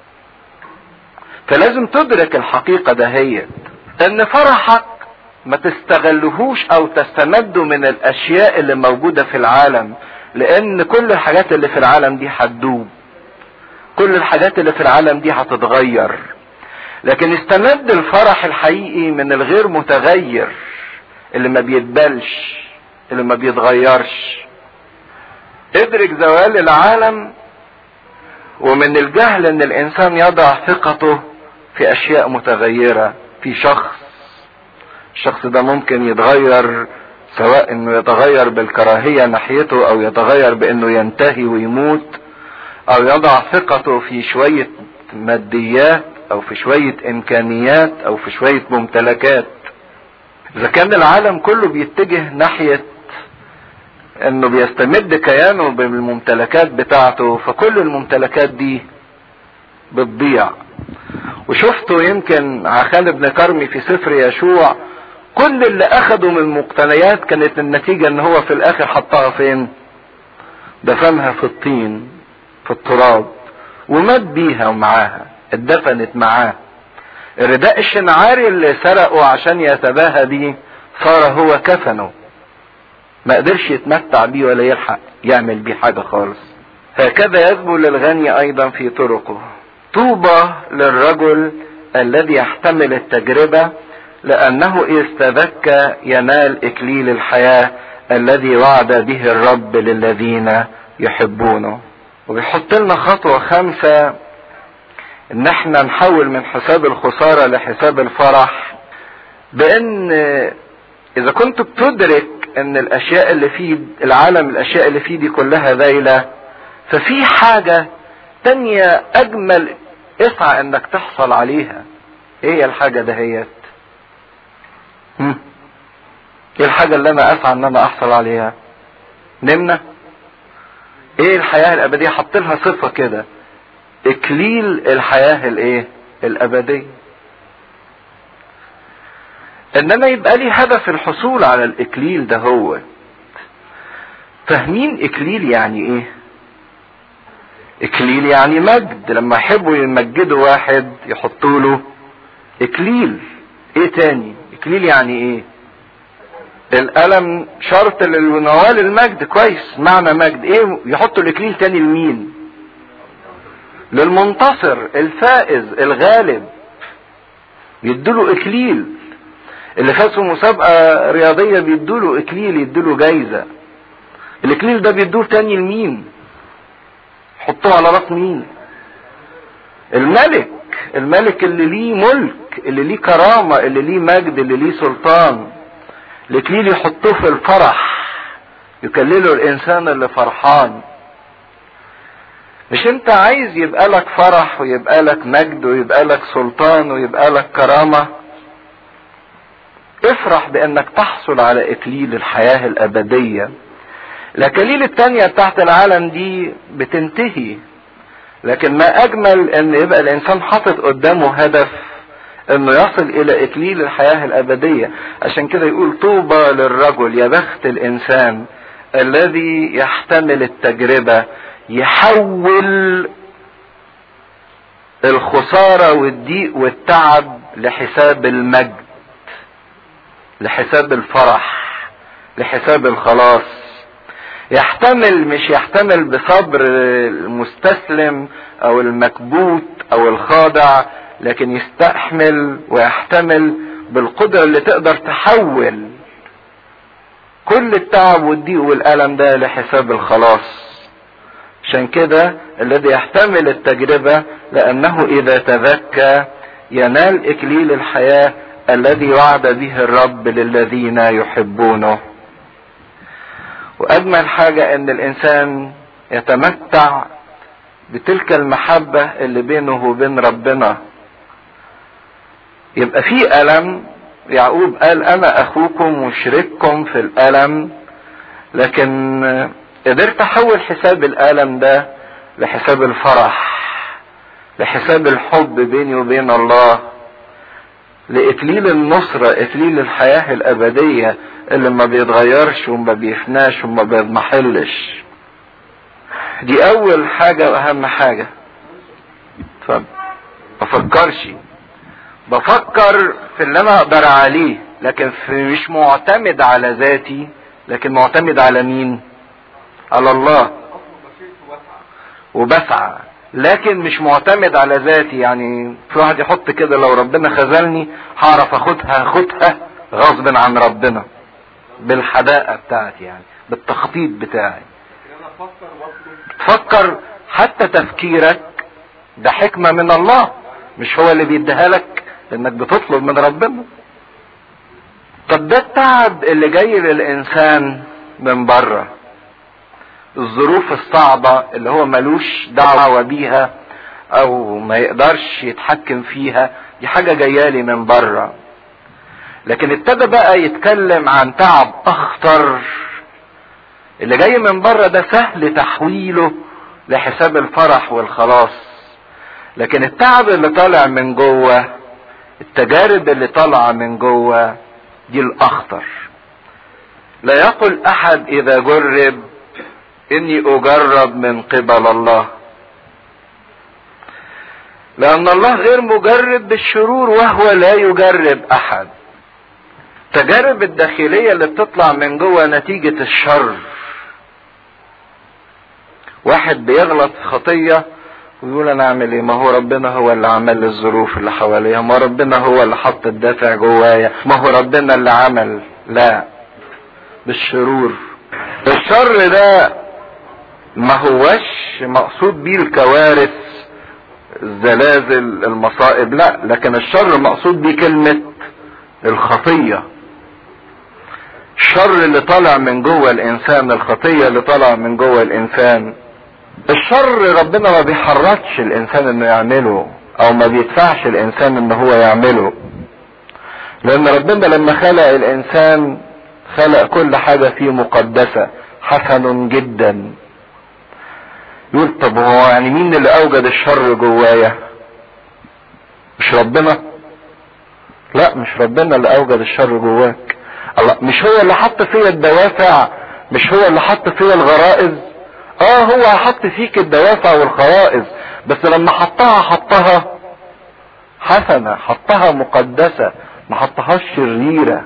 فلازم تدرك الحقيقة دهيت ان فرحك ما تستغلهوش او تستمده من الاشياء اللي موجودة في العالم لان كل الحاجات اللي في العالم دي هتدوب كل الحاجات اللي في العالم دي هتتغير لكن استمد الفرح الحقيقي من الغير متغير اللي ما بيتبلش اللي ما بيتغيرش ادرك زوال العالم ومن الجهل ان الانسان يضع ثقته في اشياء متغيرة في شخص الشخص ده ممكن يتغير سواء انه يتغير بالكراهية ناحيته او يتغير بانه ينتهي ويموت او يضع ثقته في شوية ماديات او في شوية امكانيات او في شوية ممتلكات اذا كان العالم كله بيتجه ناحية انه بيستمد كيانه بالممتلكات بتاعته فكل الممتلكات دي بتضيع وشفته يمكن عخان بن كرمي في سفر يشوع كل اللي اخده من مقتنيات كانت النتيجة ان هو في الاخر حطها فين دفنها في الطين في التراب ومات بيها ومعاها اتدفنت معاه الرداء الشنعاري اللي سرقه عشان يتباهى بيه صار هو كفنه ما قدرش يتمتع بيه ولا يلحق يعمل بيه حاجة خالص هكذا يذبل الغني ايضا في طرقه طوبى للرجل الذي يحتمل التجربة لأنه إذ تذكى ينال إكليل الحياة الذي وعد به الرب للذين يحبونه وبيحط لنا خطوة خامسة إن احنا نحول من حساب الخسارة لحساب الفرح بأن إذا كنت بتدرك إن الأشياء اللي في العالم الأشياء اللي فيه دي كلها ذايلة ففي حاجة تانية أجمل اسعى إنك تحصل عليها إيه هي الحاجة دهيت؟ ايه الحاجة اللي انا اسعى ان انا احصل عليها نمنا ايه الحياة الابدية حط لها صفة كده اكليل الحياة الايه الابدية ان انا يبقى لي هدف الحصول على الاكليل ده هو فاهمين اكليل يعني ايه اكليل يعني مجد لما يحبوا يمجدوا واحد يحطوا له اكليل ايه تاني اكليل يعني ايه القلم شرط للنوال المجد كويس معنى مجد ايه يحطوا الاكليل تاني لمين للمنتصر الفائز الغالب يدوله اكليل اللي فاز في مسابقة رياضية بيدوله اكليل يدوله جايزة الاكليل ده بيدوه تاني لمين حطوه على راس مين الملك الملك اللي ليه ملك اللي ليه كرامة اللي ليه مجد اللي ليه سلطان الاكليل يحطوه في الفرح يكلله الانسان اللي فرحان مش انت عايز يبقى لك فرح ويبقى لك مجد ويبقى لك سلطان ويبقى لك كرامة افرح بانك تحصل على اكليل الحياة الابدية الاكاليل التانية بتاعت العالم دي بتنتهي لكن ما اجمل ان يبقى الانسان حاطط قدامه هدف انه يصل الى اكليل الحياة الابدية عشان كده يقول طوبى للرجل يا بخت الانسان الذي يحتمل التجربة يحول الخسارة والضيق والتعب لحساب المجد لحساب الفرح لحساب الخلاص يحتمل مش يحتمل بصبر المستسلم او المكبوت او الخاضع لكن يستحمل ويحتمل بالقدرة اللي تقدر تحول كل التعب والضيق والألم ده لحساب الخلاص عشان كده الذي يحتمل التجربة لأنه إذا تذكى ينال إكليل الحياة الذي وعد به الرب للذين يحبونه وأجمل حاجة أن الإنسان يتمتع بتلك المحبة اللي بينه وبين ربنا يبقى في ألم يعقوب قال أنا أخوكم وشريككم في الألم لكن قدرت أحول حساب الألم ده لحساب الفرح لحساب الحب بيني وبين الله لإكليل النصرة إكليل الحياة الأبدية اللي ما بيتغيرش وما بيفناش وما بيضمحلش دي أول حاجة وأهم حاجة اتفضل ما فكرش بفكر في اللي انا اقدر عليه لكن في مش معتمد على ذاتي لكن معتمد على مين على الله وبسعى لكن مش معتمد على ذاتي يعني في واحد يحط كده لو ربنا خذلني هعرف اخدها اخدها غصب عن ربنا بالحداقة بتاعتي يعني بالتخطيط بتاعي تفكر حتى تفكيرك ده حكمة من الله مش هو اللي بيديها لك انك بتطلب من ربنا طب ده التعب اللي جاي للانسان من بره الظروف الصعبة اللي هو ملوش دعوة بيها او ما يقدرش يتحكم فيها دي حاجة جايالي من بره لكن ابتدى بقى يتكلم عن تعب اخطر اللي جاي من بره ده سهل تحويله لحساب الفرح والخلاص لكن التعب اللي طالع من جوه التجارب اللي طالعه من جوه دي الاخطر لا يقل احد اذا جرب اني اجرب من قبل الله لان الله غير مجرب بالشرور وهو لا يجرب احد التجارب الداخلية اللي بتطلع من جوه نتيجة الشر واحد بيغلط خطية ويقول انا اعمل ايه ما هو ربنا هو اللي عمل الظروف اللي حواليا ما ربنا هو اللي حط الدافع جوايا ما هو ربنا اللي عمل لا بالشرور الشر ده ما هوش مقصود بيه الكوارث الزلازل المصائب لا لكن الشر مقصود بيه كلمة الخطية الشر اللي طالع من جوه الانسان الخطية اللي طالع من جوه الانسان الشر ربنا ما بيحركش الانسان انه يعمله او ما بيدفعش الانسان ان هو يعمله لان ربنا لما خلق الانسان خلق كل حاجة فيه مقدسة حسن جدا يقول طب هو يعني مين اللي اوجد الشر جوايا مش ربنا لا مش ربنا اللي اوجد الشر جواك الله مش هو اللي حط فيا الدوافع مش هو اللي حط فيا الغرائز اه هو حط فيك الدوافع والخرائز بس لما حطها حطها حسنة حطها مقدسة ما حطهاش شريرة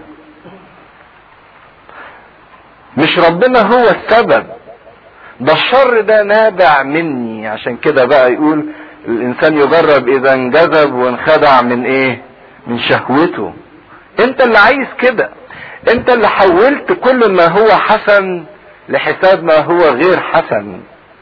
مش ربنا هو السبب ده الشر ده نابع مني عشان كده بقى يقول الانسان يجرب اذا انجذب وانخدع من ايه من شهوته انت اللي عايز كده انت اللي حولت كل ما هو حسن لحساب ما هو غير حسن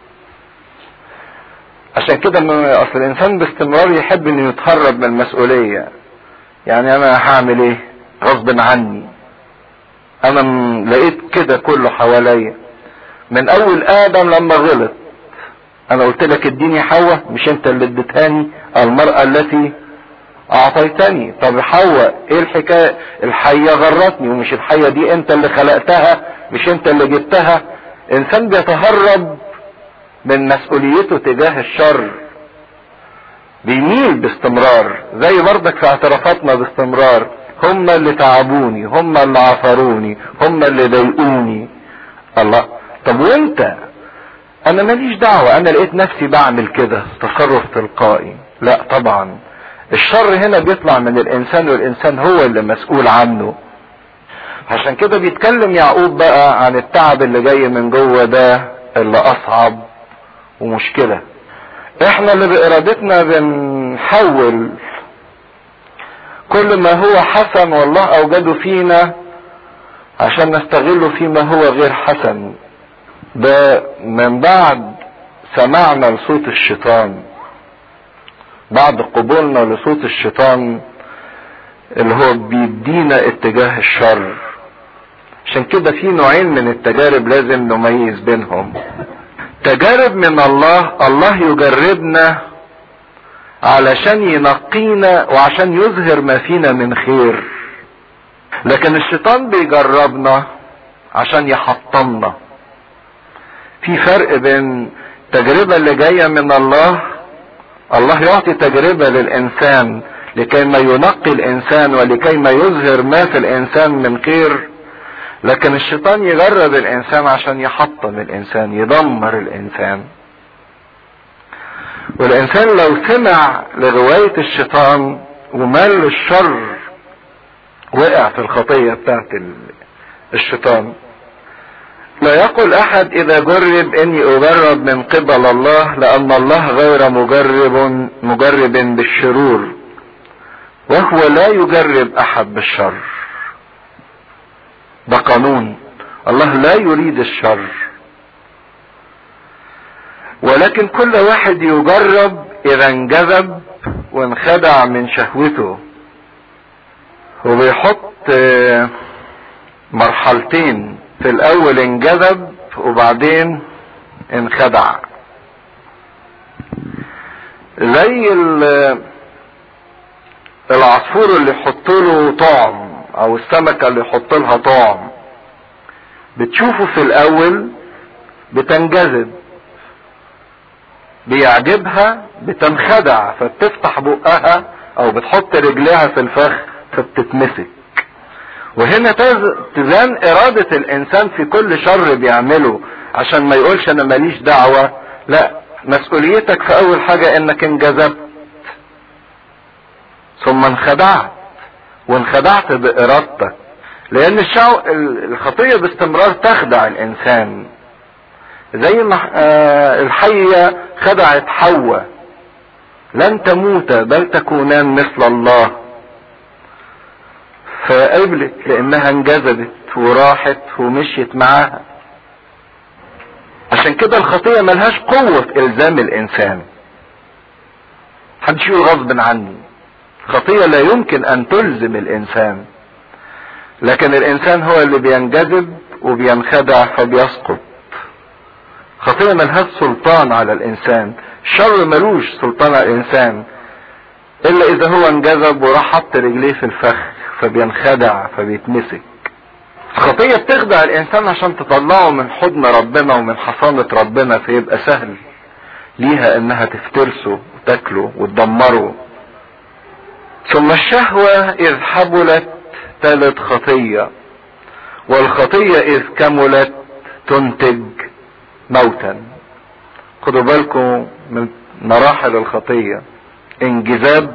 عشان كده اصل الانسان باستمرار يحب انه يتهرب من المسؤولية يعني انا هعمل ايه غصب عني انا لقيت كده كله حواليا من اول ادم لما غلط انا قلت لك اديني حواء مش انت اللي اديتهاني المرأة التي اعطيتني طب حواء ايه الحكاية الحية غرتني ومش الحية دي انت اللي خلقتها مش انت اللي جبتها انسان بيتهرب من مسؤوليته تجاه الشر بيميل باستمرار زي برضك في اعترافاتنا باستمرار هم اللي تعبوني هم اللي عثروني هم اللي ضايقوني الله طب وانت انا ماليش دعوة انا لقيت نفسي بعمل كده تصرف تلقائي لا طبعا الشر هنا بيطلع من الانسان والانسان هو اللي مسؤول عنه عشان كده بيتكلم يعقوب بقى عن التعب اللي جاي من جوه ده اللي اصعب ومشكلة احنا اللي بارادتنا بنحول كل ما هو حسن والله اوجده فينا عشان نستغله فيما هو غير حسن ده من بعد سمعنا لصوت الشيطان بعد قبولنا لصوت الشيطان اللي هو بيدينا اتجاه الشر عشان كده في نوعين من التجارب لازم نميز بينهم تجارب من الله الله يجربنا علشان ينقينا وعشان يظهر ما فينا من خير لكن الشيطان بيجربنا عشان يحطمنا في فرق بين التجربة اللي جاية من الله الله يعطي تجربة للإنسان لكي ما ينقي الإنسان ولكي ما يظهر ما في الإنسان من خير لكن الشيطان يجرب الإنسان عشان يحطم الإنسان يدمر الإنسان والإنسان لو سمع لرواية الشيطان ومال للشر وقع في الخطية بتاعت الشيطان لا يقول احد اذا جرب اني اجرب من قبل الله لان الله غير مجرب مجرب بالشرور وهو لا يجرب احد بالشر ده قانون الله لا يريد الشر ولكن كل واحد يجرب اذا انجذب وانخدع من شهوته وبيحط مرحلتين في الاول انجذب وبعدين انخدع زي العصفور اللي يحط له طعم او السمكة اللي يحط لها طعم بتشوفه في الاول بتنجذب بيعجبها بتنخدع فبتفتح بقها او بتحط رجلها في الفخ فبتتمسك وهنا تبان ارادة الانسان في كل شر بيعمله عشان ما يقولش انا ماليش دعوة لا مسؤوليتك في اول حاجة انك انجذبت ثم انخدعت وانخدعت بارادتك لان الشعو الخطية باستمرار تخدع الانسان زي ما الحية خدعت حواء لن تموت بل تكونان مثل الله فقبلت لانها انجذبت وراحت ومشيت معاها عشان كده الخطية ملهاش قوة الزام الانسان محدش يقول غصب عني الخطية لا يمكن ان تلزم الانسان لكن الانسان هو اللي بينجذب وبينخدع فبيسقط خطية ملهاش سلطان على الانسان الشر ملوش سلطان على الانسان الا اذا هو انجذب وراح حط رجليه في الفخ فبينخدع فبيتمسك الخطية بتخدع الانسان عشان تطلعه من حضن ربنا ومن حصانة ربنا فيبقى سهل ليها انها تفترسه وتاكله وتدمره ثم الشهوة اذ حبلت تلت خطية والخطية اذ كملت تنتج موتا خدوا بالكم من مراحل الخطية انجذاب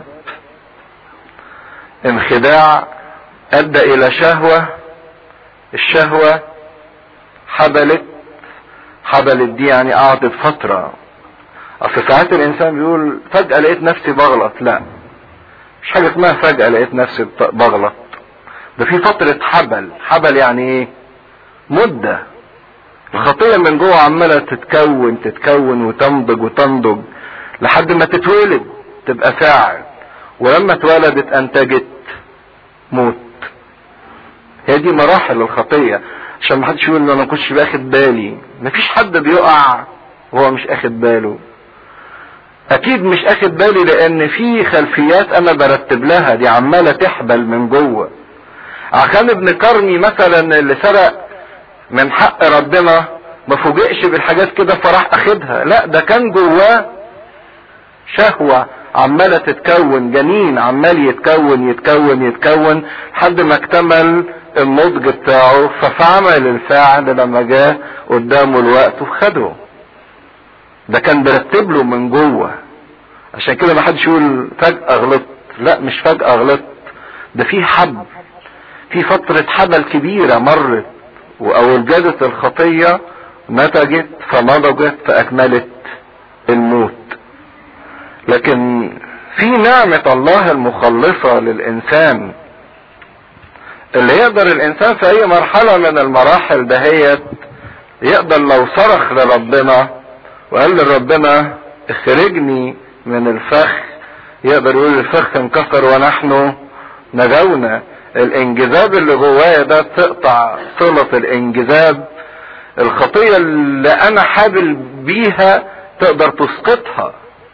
انخداع ادى الى شهوة الشهوة حبلت حبلت دي يعني قعدت فترة اصل ساعات الانسان بيقول فجأة لقيت نفسي بغلط لا مش حاجة اسمها فجأة لقيت نفسي بغلط ده في فترة حبل حبل يعني ايه مدة الخطية من جوه عمالة تتكون تتكون وتنضج وتنضج لحد ما تتولد تبقى فاعل ولما اتولدت انتجت موت هي دي مراحل الخطية عشان ما حدش يقول ان انا ما كنتش باخد بالي مفيش حد بيقع وهو مش اخد باله اكيد مش اخد بالي لان في خلفيات انا برتب لها دي عمالة تحبل من جوه عشان ابن كرمي مثلا اللي سرق من حق ربنا ما فوجئش بالحاجات كده فراح اخدها لا ده كان جواه شهوة عمالة تتكون جنين عمال يتكون يتكون يتكون لحد ما اكتمل النضج بتاعه ففعمل الفاعل لما جاء قدامه الوقت وخده ده كان برتب له من جوه عشان كده ما حدش يقول فجأة غلطت لا مش فجأة غلطت ده في حب في فترة حبل كبيرة مرت وأوجدت الخطية نتجت فنضجت فأكملت الموت لكن في نعمة الله المخلصة للإنسان اللي يقدر الإنسان في أي مرحلة من المراحل دهيت يقدر لو صرخ لربنا وقال لربنا اخرجني من الفخ يقدر يقول الفخ انكسر ونحن نجونا الانجذاب اللي جوايا ده تقطع صلة الانجذاب الخطية اللي انا حابل بيها تقدر تسقطها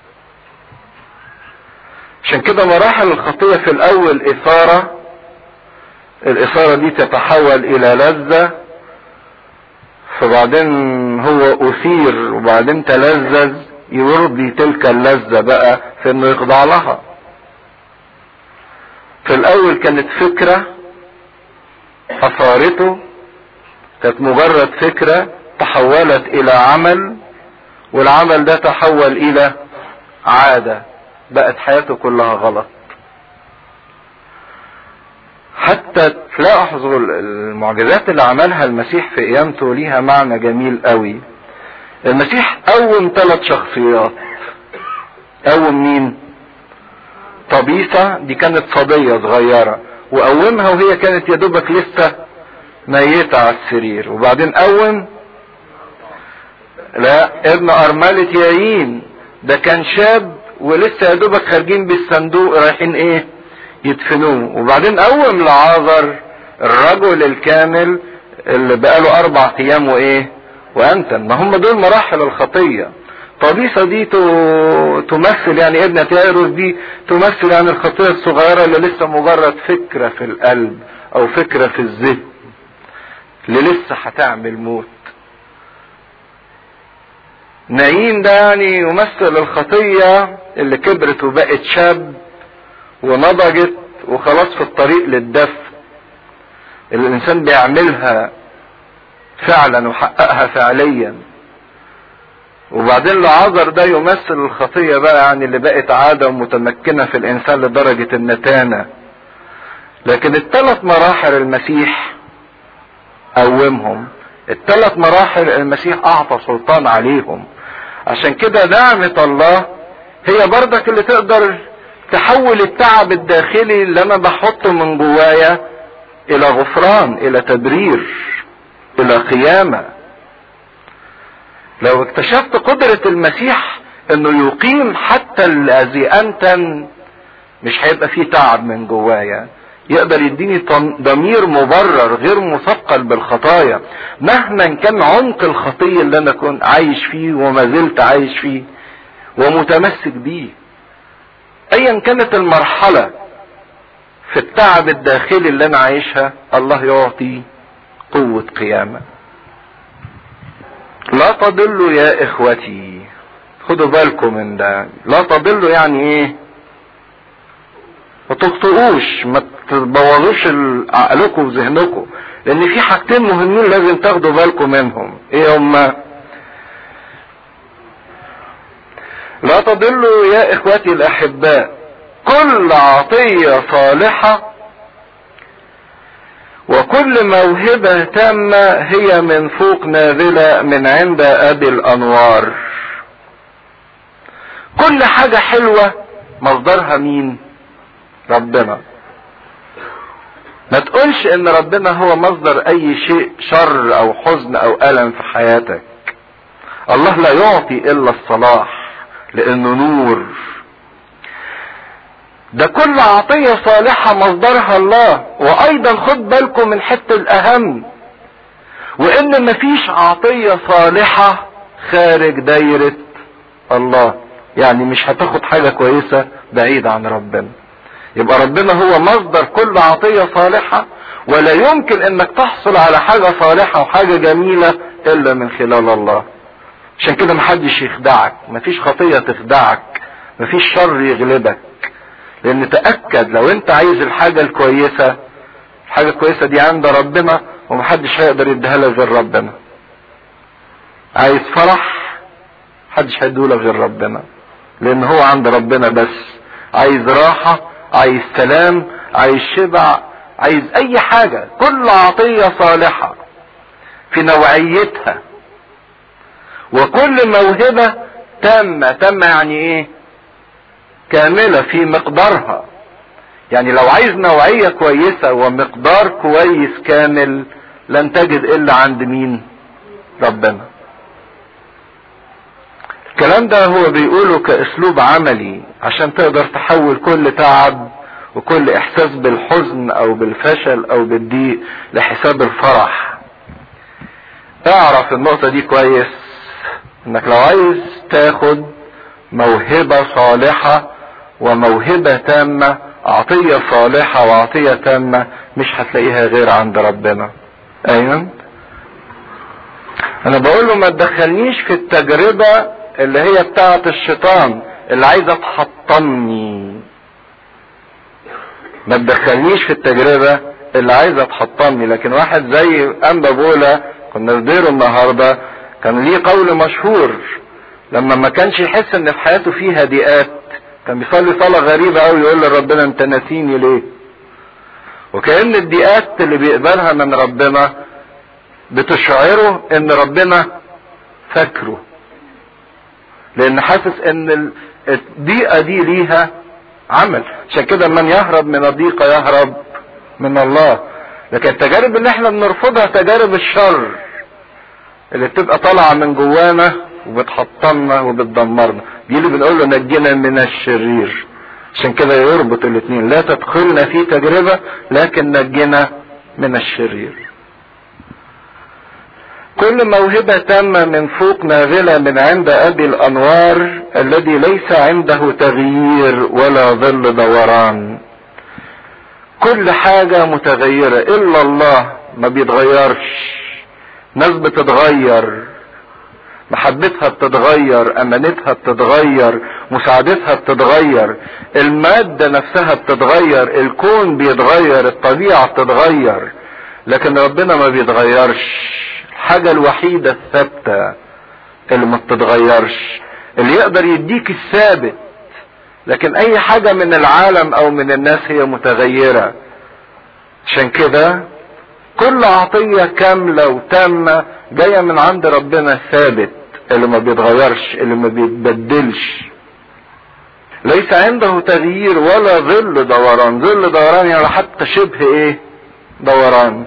عشان كده مراحل الخطية في الاول اثارة الاثارة دي تتحول الى لذة فبعدين هو اثير وبعدين تلذذ يرضي تلك اللذة بقى في انه يخضع لها في الاول كانت فكرة اثارته كانت مجرد فكرة تحولت الى عمل والعمل ده تحول الى عادة بقت حياته كلها غلط حتى تلاحظوا المعجزات اللي عملها المسيح في قيامته ليها معنى جميل قوي المسيح قوم ثلاث شخصيات قوم مين طبيسة دي كانت صبية صغيرة وقومها وهي كانت يا دوبك لسه ميتة على السرير وبعدين قوم لا ابن أرملة يايين ده كان شاب ولسه يا دوبك خارجين بالصندوق رايحين ايه يدفنوه وبعدين قوم لعازر الرجل الكامل اللي بقاله اربع ايام وايه وانت ما هم دول مراحل الخطية طبيسة دي تمثل يعني ابنة يايروس دي تمثل يعني الخطية الصغيرة اللي لسه مجرد فكرة في القلب او فكرة في الذهن اللي لسه هتعمل موت نايين ده يعني يمثل الخطية اللي كبرت وبقت شاب ونضجت وخلاص في الطريق للدفن اللي الانسان بيعملها فعلا وحققها فعليا وبعدين العذر ده يمثل الخطية بقى يعني اللي بقت عادة متمكنة في الانسان لدرجة النتانة لكن الثلاث مراحل المسيح قومهم الثلاث مراحل المسيح اعطى سلطان عليهم عشان كده نعمة الله هي برضك اللي تقدر تحول التعب الداخلي اللي انا بحطه من جوايا الى غفران الى تبرير الى قيامة لو اكتشفت قدرة المسيح انه يقيم حتى الذي انتن مش هيبقى فيه تعب من جوايا يقدر يديني ضمير مبرر غير مثقل بالخطايا مهما كان عمق الخطية اللي انا كنت عايش فيه وما زلت عايش فيه ومتمسك بيه ايا كانت المرحلة في التعب الداخلي اللي انا عايشها الله يعطي قوة قيامة لا تضلوا يا اخوتي خدوا بالكم من ده لا تضلوا يعني ايه ما تخطئوش ما تبوظوش عقلكم وذهنكم لان في حاجتين مهمين لازم تاخدوا بالكم منهم ايه هما لا تضلوا يا اخوتي الاحباء كل عطية صالحة وكل موهبة تامة هي من فوق نازلة من عند ابي الانوار كل حاجة حلوة مصدرها مين ربنا ما تقولش ان ربنا هو مصدر اي شيء شر او حزن او الم في حياتك الله لا يعطي الا الصلاح لانه نور ده كل عطية صالحة مصدرها الله وايضا خد بالكم من حتة الاهم وان مفيش عطية صالحة خارج دايرة الله يعني مش هتاخد حاجة كويسة بعيد عن ربنا يبقى ربنا هو مصدر كل عطية صالحة ولا يمكن انك تحصل على حاجة صالحة وحاجة جميلة الا من خلال الله عشان كده محدش يخدعك مفيش خطية تخدعك مفيش شر يغلبك لان تأكد لو انت عايز الحاجة الكويسة الحاجة الكويسة دي عند ربنا ومحدش هيقدر يديها لك غير ربنا عايز فرح محدش هيديهولك غير ربنا لان هو عند ربنا بس عايز راحة عايز سلام عايز شبع عايز اي حاجة كل عطية صالحة في نوعيتها وكل موهبة تامة تامة يعني ايه كاملة في مقدارها يعني لو عايز نوعية كويسة ومقدار كويس كامل لن تجد الا عند مين ربنا الكلام ده هو بيقوله كاسلوب عملي عشان تقدر تحول كل تعب وكل احساس بالحزن او بالفشل او بالضيق لحساب الفرح اعرف النقطة دي كويس انك لو عايز تاخد موهبة صالحة وموهبة تامة عطية صالحة وعطية تامة مش هتلاقيها غير عند ربنا ايوه انا بقول له ما تدخلنيش في التجربة اللي هي بتاعة الشيطان اللي عايزة تحطمني ما تدخلنيش في التجربة اللي عايزة تحطمني لكن واحد زي انبا بولا كنا في ديره النهاردة كان ليه قول مشهور لما ما كانش يحس ان في حياته فيها ضيقات كان بيصلي صلاة غريبة قوي يقول لربنا انت ناسيني ليه وكأن الضيقات اللي بيقبلها من ربنا بتشعره ان ربنا فاكره لان حاسس ان الضيقة دي ليها عمل عشان كده من يهرب من الضيقة يهرب من الله لكن التجارب اللي احنا بنرفضها تجارب الشر اللي بتبقى طالعة من جوانا وبتحطمنا وبتدمرنا دي اللي بنقول له نجينا من الشرير عشان كده يربط الاثنين لا تدخلنا في تجربة لكن نجينا من الشرير كل موهبة تامة من فوق نازلة من عند أبي الأنوار الذي ليس عنده تغيير ولا ظل دوران كل حاجة متغيرة إلا الله ما بيتغيرش ناس بتتغير محبتها بتتغير امانتها بتتغير مساعدتها بتتغير المادة نفسها بتتغير الكون بيتغير الطبيعة بتتغير لكن ربنا ما بيتغيرش الحاجة الوحيدة الثابتة اللي ما بتتغيرش اللي يقدر يديك الثابت لكن اي حاجة من العالم او من الناس هي متغيرة عشان كده كل عطية كاملة وتامة جاية من عند ربنا ثابت اللي ما بيتغيرش اللي ما بيتبدلش ليس عنده تغيير ولا ظل دوران ظل دوران يعني حتى شبه ايه دوران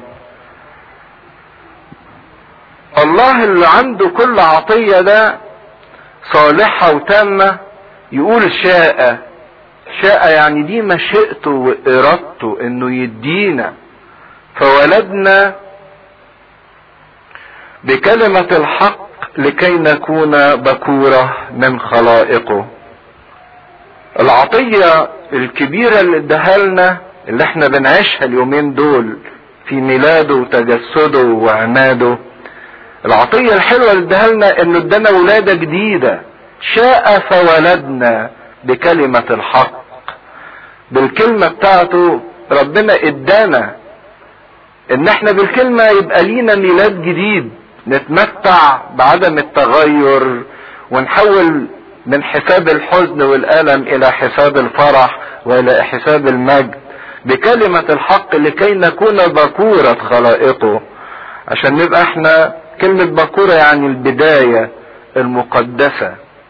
الله اللي عنده كل عطية ده صالحة وتامة يقول شاء شاء يعني دي مشيئته وارادته انه يدينا فولدنا بكلمة الحق لكي نكون بكورة من خلائقه العطية الكبيرة اللي اداها لنا اللي احنا بنعيشها اليومين دول في ميلاده وتجسده وعماده العطية الحلوة اللي اداها لنا انه ادانا ولادة جديدة شاء فولدنا بكلمة الحق بالكلمة بتاعته ربنا ادانا ان احنا بالكلمة يبقى لينا ميلاد جديد نتمتع بعدم التغير ونحول من حساب الحزن والألم إلى حساب الفرح وإلى حساب المجد بكلمة الحق لكي نكون بكورة خلائقه عشان نبقى احنا كلمة بكورة يعني البداية المقدسة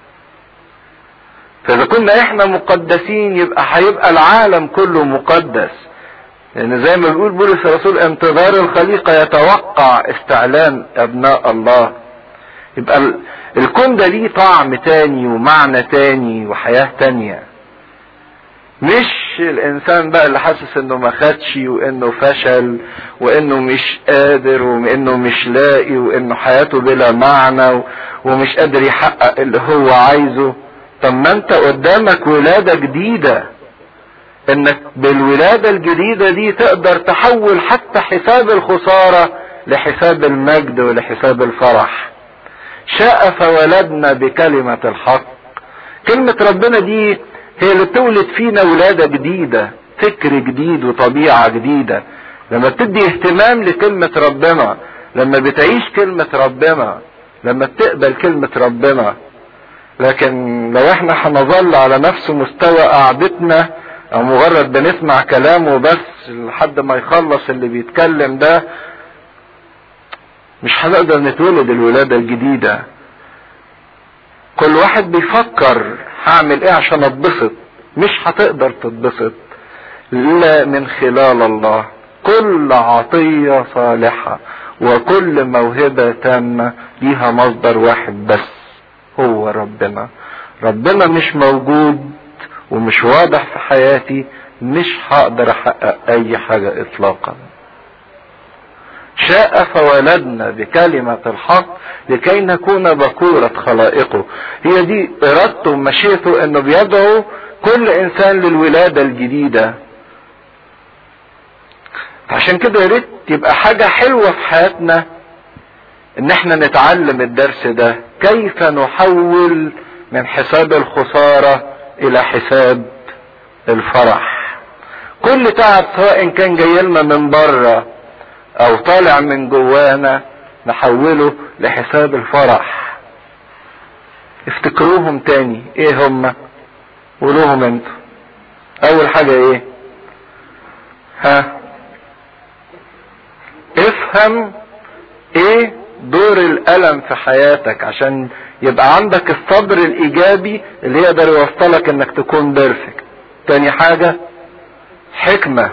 فإذا كنا احنا مقدسين يبقى هيبقى العالم كله مقدس لأن يعني زي ما بيقول بولس الرسول انتظار الخليقة يتوقع استعلان أبناء الله يبقى الكون ده ليه طعم تاني ومعنى تاني وحياة تانية مش الانسان بقى اللي حاسس انه ما خدش وانه فشل وانه مش قادر وانه مش لاقي وانه حياته بلا معنى ومش قادر يحقق اللي هو عايزه طب ما انت قدامك ولادة جديدة انك بالولادة الجديدة دي تقدر تحول حتى حساب الخسارة لحساب المجد ولحساب الفرح شاء فولدنا بكلمة الحق كلمة ربنا دي هي اللي بتولد فينا ولادة جديدة فكر جديد وطبيعة جديدة لما بتدي اهتمام لكلمة ربنا لما بتعيش كلمة ربنا لما بتقبل كلمة ربنا لكن لو احنا هنظل على نفس مستوى قعدتنا او مجرد بنسمع كلامه بس لحد ما يخلص اللي بيتكلم ده مش هنقدر نتولد الولادة الجديدة كل واحد بيفكر هعمل ايه عشان اتبسط مش هتقدر تتبسط الا من خلال الله كل عطية صالحة وكل موهبة تامة ليها مصدر واحد بس هو ربنا ربنا مش موجود ومش واضح في حياتي مش هقدر احقق اي حاجة اطلاقا شاء فولدنا بكلمة الحق لكي نكون بكورة خلائقه هي دي ارادته ومشيئته انه بيدعو كل انسان للولادة الجديدة عشان كده يا ريت يبقى حاجة حلوة في حياتنا ان احنا نتعلم الدرس ده كيف نحول من حساب الخسارة الى حساب الفرح كل تعب سواء كان جاي لنا من بره او طالع من جوانا نحوله لحساب الفرح افتكروهم تاني ايه هم قولوهم انتوا اول حاجة ايه ها افهم ايه دور الالم في حياتك عشان يبقى عندك الصبر الايجابي اللي يقدر يوصلك انك تكون بيرفكت تاني حاجة حكمة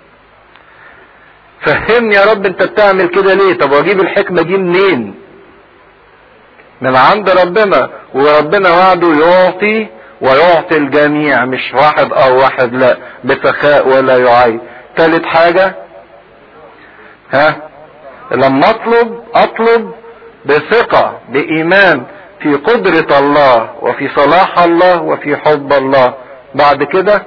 فهمني يا رب انت بتعمل كده ليه طب واجيب الحكمة دي منين من عند ربنا وربنا وعده يعطي ويعطي الجميع مش واحد او واحد لا بسخاء ولا يعي ثالث حاجة ها لما اطلب اطلب بثقة بايمان في قدرة الله وفي صلاح الله وفي حب الله بعد كده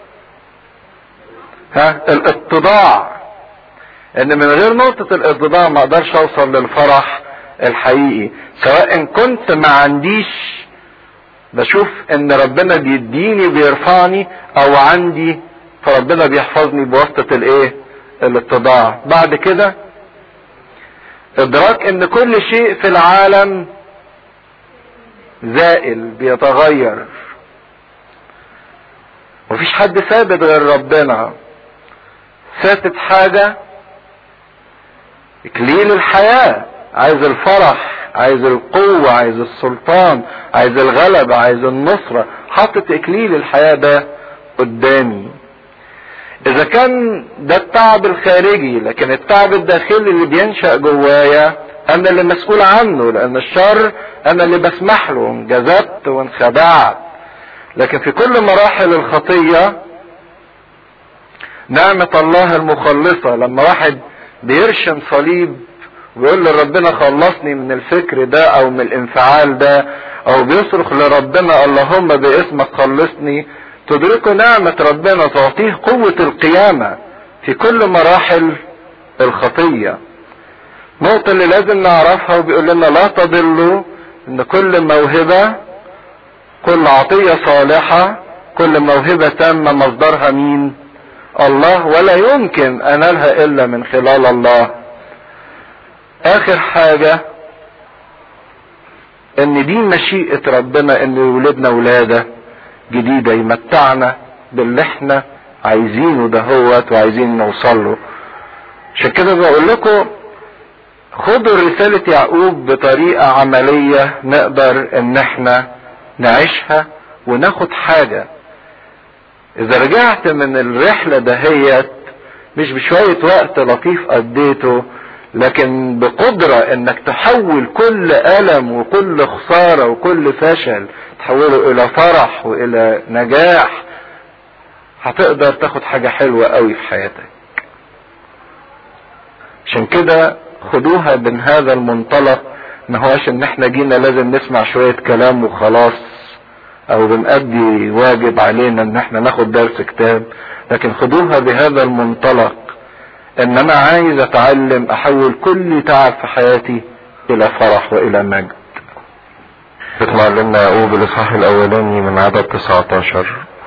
ها الاتضاع ان من غير نقطة الاتضاع ما اقدرش اوصل للفرح الحقيقي سواء كنت ما عنديش بشوف ان ربنا بيديني بيرفعني او عندي فربنا بيحفظني بواسطة الايه الاتضاع بعد كده ادراك ان كل شيء في العالم زائل بيتغير مفيش حد ثابت غير ربنا ثابت حاجة اكليل الحياة عايز الفرح عايز القوة عايز السلطان عايز الغلبة عايز النصرة حاطط اكليل الحياة ده قدامي اذا كان ده التعب الخارجي لكن التعب الداخلي اللي بينشأ جوايا انا اللي مسؤول عنه لان الشر انا اللي بسمح له انجذبت وانخدعت لكن في كل مراحل الخطية نعمة الله المخلصة لما واحد بيرشم صليب ويقول لربنا خلصني من الفكر ده او من الانفعال ده او بيصرخ لربنا اللهم باسمك خلصني تدركوا نعمة ربنا تعطيه قوة القيامة في كل مراحل الخطية نقطة اللي لازم نعرفها وبيقول لنا لا تضلوا ان كل موهبة كل عطية صالحة كل موهبة تامة مصدرها مين الله ولا يمكن انالها الا من خلال الله اخر حاجة ان دي مشيئة ربنا ان يولدنا ولادة جديدة يمتعنا باللي احنا عايزينه دهوت وعايزين نوصل له عشان كده بقول لكم خدوا رسالة يعقوب بطريقة عملية نقدر ان احنا نعيشها وناخد حاجة اذا رجعت من الرحلة دهيت مش بشوية وقت لطيف قضيته لكن بقدرة انك تحول كل الم وكل خسارة وكل فشل تحوله الى فرح والى نجاح هتقدر تاخد حاجة حلوة قوي في حياتك عشان كده خدوها من هذا المنطلق ما هواش ان احنا جينا لازم نسمع شوية كلام وخلاص او بنأدي واجب علينا ان احنا ناخد درس كتاب لكن خدوها بهذا المنطلق ان انا عايز اتعلم احول كل تعب في حياتي الى فرح والى مجد معلمنا يعقوب الاصحاح الاولاني من عدد 19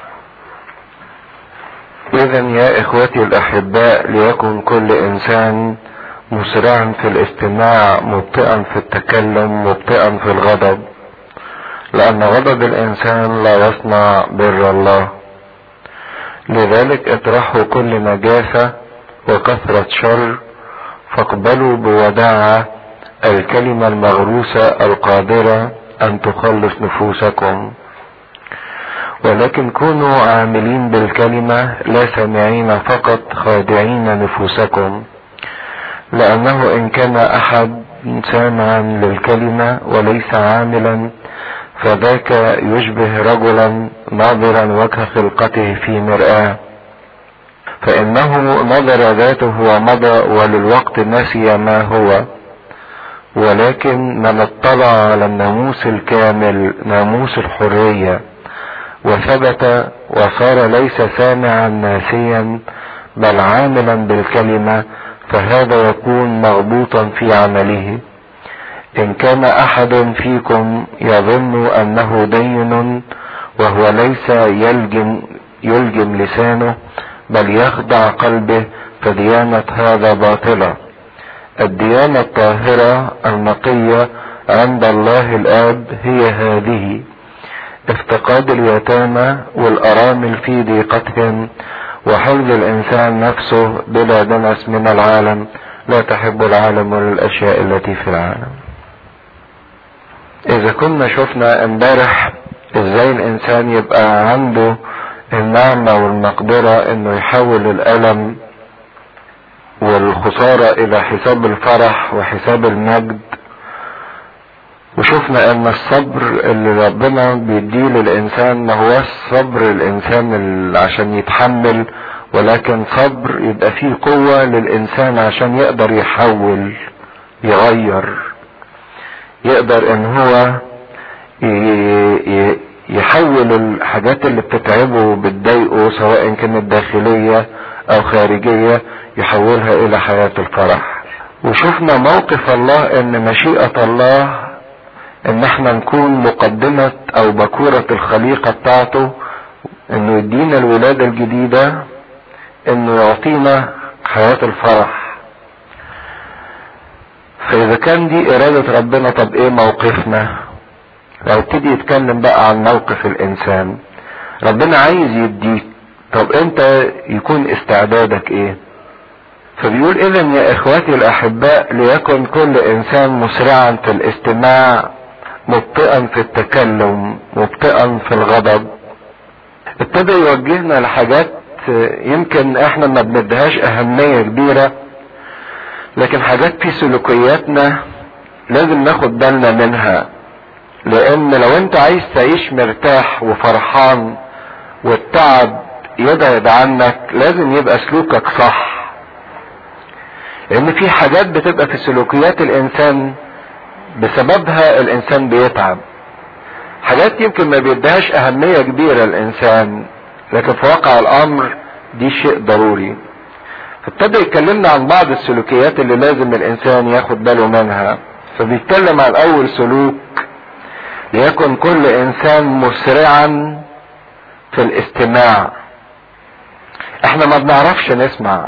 اذا يا اخوتي الاحباء ليكن كل انسان مسرعا في الاستماع مبطئا في التكلم مبطئا في الغضب لان غضب الانسان لا يصنع بر الله لذلك اطرحوا كل نجاسة وكثرة شر فاقبلوا بوداعة الكلمة المغروسة القادرة ان تخلص نفوسكم ولكن كونوا عاملين بالكلمة لا سامعين فقط خادعين نفوسكم لانه ان كان احد سامعا للكلمة وليس عاملا فذاك يشبه رجلا ناظرا وجه خلقته في مرآة فانه نظر ذاته ومضى وللوقت نسي ما هو ولكن من اطلع على الناموس الكامل ناموس الحرية وثبت وصار ليس سامعا ناسيا بل عاملا بالكلمة فهذا يكون مغبوطا في عمله ان كان احد فيكم يظن انه دين وهو ليس يلجم يلجم لسانه بل يخدع قلبه فديانة هذا باطلة الديانة الطاهرة النقية عند الله الاب هي هذه افتقاد اليتامى والارامل في ضيقتهم وحفظ الانسان نفسه بلا دنس من العالم لا تحب العالم ولا الاشياء التي في العالم اذا كنا شفنا امبارح ازاي الانسان يبقى عنده النعمة والمقدرة انه يحول الالم والخسارة الى حساب الفرح وحساب المجد وشفنا ان الصبر اللي ربنا بيديه للانسان ما هو صبر الانسان اللي عشان يتحمل ولكن صبر يبقى فيه قوة للانسان عشان يقدر يحول يغير يقدر ان هو يحول الحاجات اللي بتتعبه وبتضايقه سواء كانت داخلية او خارجية يحولها الى حياة الفرح وشفنا موقف الله ان مشيئة الله ان احنا نكون مقدمة او بكورة الخليقة بتاعته انه يدينا الولادة الجديدة انه يعطينا حياة الفرح فاذا كان دي ارادة ربنا طب ايه موقفنا ابتدي يتكلم بقى عن موقف الانسان ربنا عايز يديك طب انت يكون استعدادك ايه فبيقول اذا يا اخواتي الاحباء ليكن كل انسان مسرعا في الاستماع مبطئا في التكلم مبطئا في الغضب ابتدى يوجهنا لحاجات يمكن احنا ما بندهاش اهمية كبيرة لكن حاجات في سلوكياتنا لازم ناخد بالنا منها لان لو انت عايز تعيش مرتاح وفرحان والتعب يبعد عنك لازم يبقى سلوكك صح لان في حاجات بتبقى في سلوكيات الانسان بسببها الانسان بيتعب حاجات يمكن ما بيديهاش اهمية كبيرة الانسان لكن في واقع الامر دي شيء ضروري فابتدى يتكلمنا عن بعض السلوكيات اللي لازم الانسان ياخد باله منها فبيتكلم عن اول سلوك ليكن كل انسان مسرعا في الاستماع احنا ما بنعرفش نسمع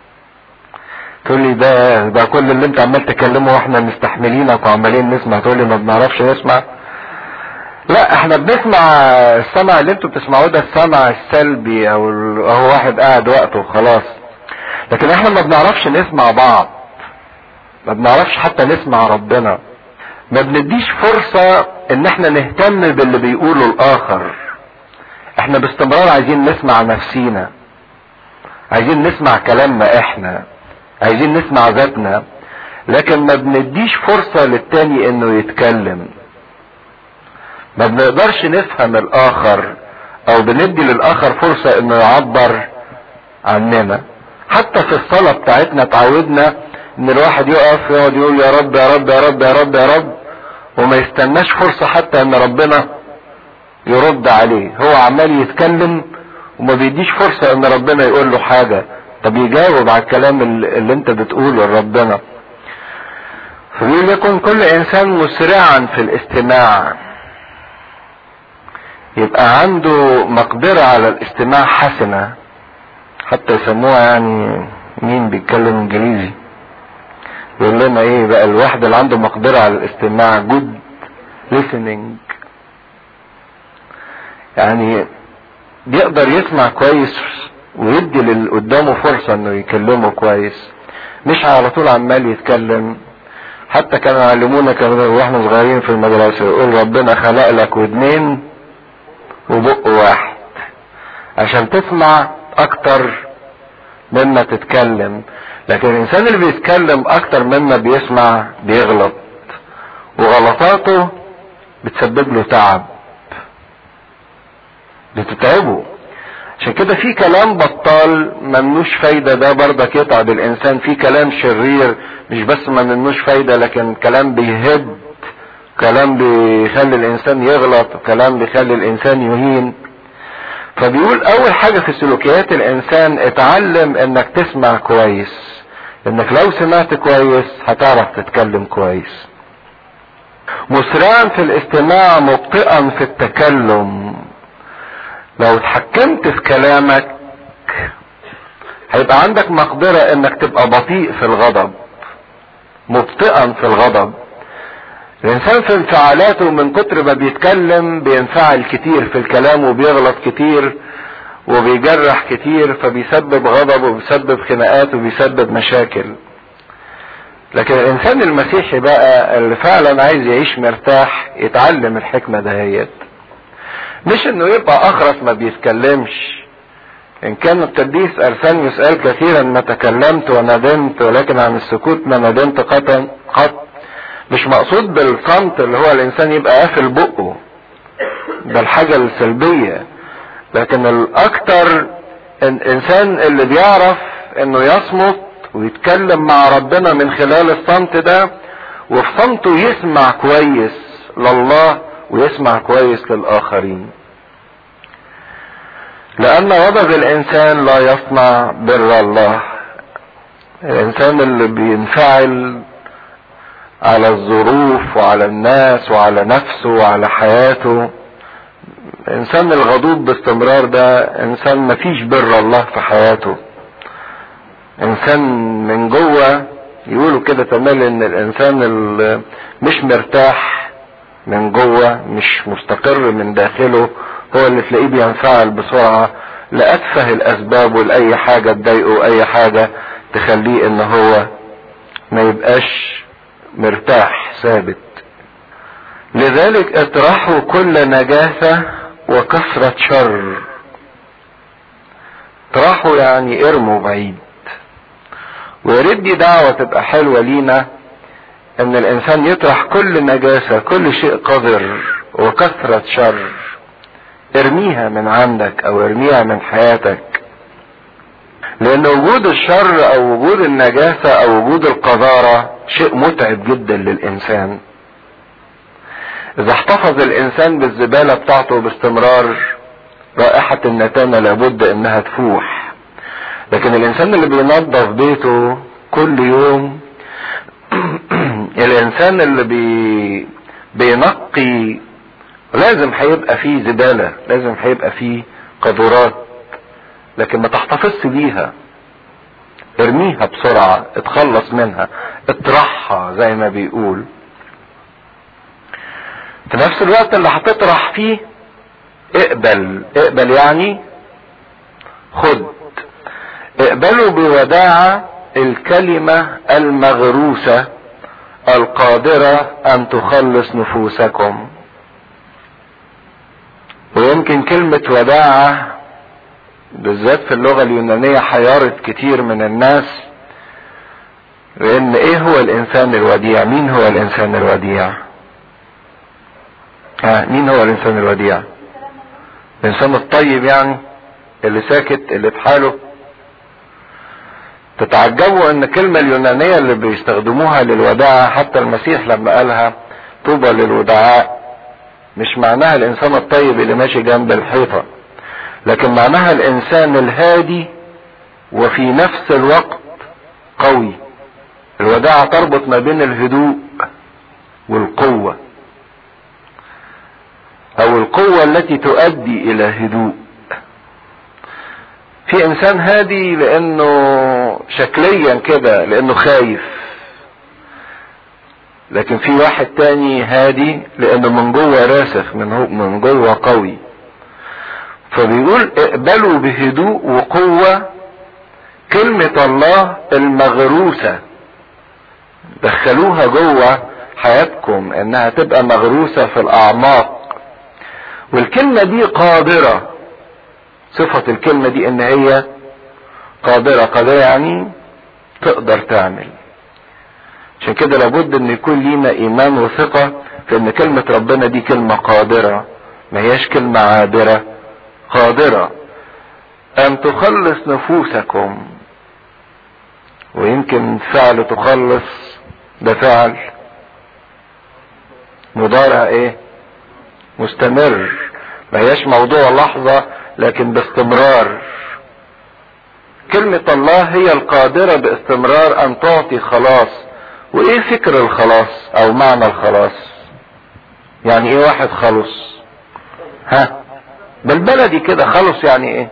تقول لي ده ده كل اللي انت عمال تكلمه واحنا مستحملينك وعمالين نسمع تقول لي ما بنعرفش نسمع لا احنا بنسمع السمع اللي انتوا بتسمعوه ده السمع السلبي او هو واحد قاعد وقته وخلاص لكن احنا ما بنعرفش نسمع بعض ما بنعرفش حتى نسمع ربنا ما بنديش فرصة ان احنا نهتم باللي بيقوله الاخر احنا باستمرار عايزين نسمع نفسينا عايزين نسمع كلامنا احنا عايزين نسمع ذاتنا لكن ما بنديش فرصة للتاني انه يتكلم ما بنقدرش نفهم الاخر او بندي للاخر فرصة انه يعبر عننا حتى في الصلاة بتاعتنا تعودنا ان الواحد يقف يقعد يقول يا رب يا رب يا رب يا رب يا رب وما يستناش فرصة حتى ان ربنا يرد عليه هو عمال يتكلم وما بيديش فرصة ان ربنا يقول له حاجة طب يجاوب على الكلام اللي انت بتقوله لربنا فبيقول يكن كل انسان مسرعا في الاستماع يبقى عنده مقدرة على الاستماع حسنة حتى يسموها يعني مين بيتكلم انجليزي يقول لنا ايه بقى الواحد اللي عنده مقدرة على الاستماع جود listening يعني بيقدر يسمع كويس ويدي اللي قدامه فرصة انه يكلمه كويس مش على طول عمال يتكلم حتى كانوا يعلمونا كمان واحنا صغيرين في المدرسة يقول ربنا خلق لك ودنين وبق واحد عشان تسمع اكتر مما تتكلم لكن الانسان اللي بيتكلم اكتر مما بيسمع بيغلط وغلطاته بتسبب له تعب بتتعبه عشان كده في كلام بطال ممنوش فايدة ده برضك يتعب الانسان في كلام شرير مش بس ما منوش فايدة لكن كلام بيهد كلام بيخلي الانسان يغلط كلام بيخلي الانسان يهين فبيقول اول حاجة في سلوكيات الانسان اتعلم انك تسمع كويس انك لو سمعت كويس هتعرف تتكلم كويس مسرعا في الاستماع مبطئا في التكلم لو اتحكمت في كلامك هيبقى عندك مقدرة انك تبقى بطيء في الغضب مبطئا في الغضب الانسان في انفعالاته من كتر ما بيتكلم بينفعل كتير في الكلام وبيغلط كتير وبيجرح كتير فبيسبب غضب وبيسبب خناقات وبيسبب مشاكل لكن الانسان المسيحي بقى اللي فعلا عايز يعيش مرتاح يتعلم الحكمة دهيت مش انه يبقى اخرس ما بيتكلمش ان كان القديس ارسانيوس قال كثيرا ما تكلمت وندمت ولكن عن السكوت ما ندمت قط قط مش مقصود بالصمت اللي هو الانسان يبقى قافل بقه ده الحاجة السلبية لكن الاكتر الانسان اللي بيعرف انه يصمت ويتكلم مع ربنا من خلال الصمت ده وفي صمته يسمع كويس لله ويسمع كويس للآخرين لأن غضب الإنسان لا يصنع بر الله الإنسان اللي بينفعل على الظروف وعلى الناس وعلى نفسه وعلى حياته الإنسان الغضوب باستمرار ده إنسان مفيش بر الله في حياته إنسان من جوه يقولوا كده تمام إن الإنسان اللي مش مرتاح من جوه مش مستقر من داخله هو اللي تلاقيه بينفعل بسرعة لأتفه الأسباب ولأي حاجة تضايقه أي حاجة تخليه إن هو ما يبقاش مرتاح ثابت لذلك اطرحوا كل نجاسة وكثرة شر اطرحوا يعني ارموا بعيد ويريد دي دعوة تبقى حلوة لينا ان الانسان يطرح كل نجاسة كل شيء قذر وكثرة شر ارميها من عندك او ارميها من حياتك لان وجود الشر او وجود النجاسة او وجود القذارة شيء متعب جدا للانسان اذا احتفظ الانسان بالزبالة بتاعته باستمرار رائحة النتانة لابد انها تفوح لكن الانسان اللي بينظف بيته كل يوم الانسان اللي بي بينقي لازم هيبقى فيه زبالة لازم هيبقى فيه قذورات لكن ما تحتفظش بيها ارميها بسرعة اتخلص منها اطرحها زي ما بيقول في نفس الوقت اللي هتطرح فيه اقبل اقبل يعني خد اقبلوا بوداعة الكلمة المغروسة القادرة ان تخلص نفوسكم ويمكن كلمة وداعة بالذات في اللغة اليونانية حيرت كتير من الناس لان ايه هو الانسان الوديع مين هو الانسان الوديع ها مين هو الانسان الوديع الانسان الطيب يعني اللي ساكت اللي في حاله تتعجبوا ان الكلمة اليونانية اللي بيستخدموها للوداعة حتى المسيح لما قالها طوبى للودعاء مش معناها الانسان الطيب اللي ماشي جنب الحيطة لكن معناها الانسان الهادي وفي نفس الوقت قوي الوداعة تربط ما بين الهدوء والقوة او القوة التي تؤدي الى هدوء في انسان هادي لانه شكليا كده لانه خايف لكن في واحد تاني هادي لانه من جوه راسخ من هو من جوه قوي فبيقول اقبلوا بهدوء وقوة كلمة الله المغروسة دخلوها جوه حياتكم انها تبقى مغروسة في الاعماق والكلمة دي قادرة صفة الكلمة دي ان هي قادرة قادرة يعني تقدر تعمل عشان كده لابد ان يكون لينا ايمان وثقة في ان كلمة ربنا دي كلمة قادرة ما هياش كلمة عابرة قادرة ان تخلص نفوسكم ويمكن فعل تخلص ده فعل مضارع ايه مستمر ما هياش موضوع لحظة لكن باستمرار كلمة الله هي القادرة باستمرار ان تعطي خلاص وايه فكر الخلاص او معنى الخلاص يعني ايه واحد خلص ها بالبلدي كده خلص يعني ايه,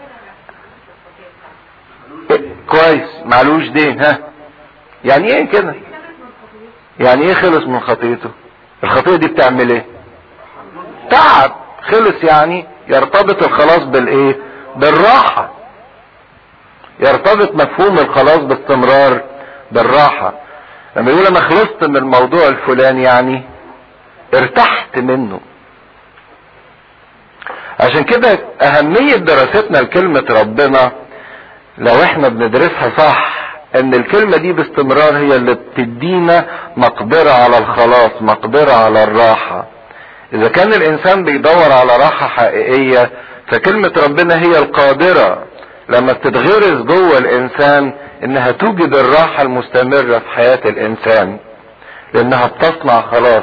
إيه؟ كويس معلوش دين ها يعني ايه كده يعني ايه خلص من خطيته الخطية دي بتعمل ايه تعب خلص يعني يرتبط الخلاص بالايه بالراحة يرتبط مفهوم الخلاص باستمرار بالراحة لما يقول انا خلصت من الموضوع الفلاني يعني ارتحت منه عشان كده اهمية دراستنا لكلمة ربنا لو احنا بندرسها صح ان الكلمة دي باستمرار هي اللي بتدينا مقدرة على الخلاص مقدرة على الراحة اذا كان الانسان بيدور على راحة حقيقية فكلمة ربنا هي القادرة لما بتتغرس جوه الانسان انها توجد الراحة المستمرة في حياة الانسان لانها بتصنع خلاص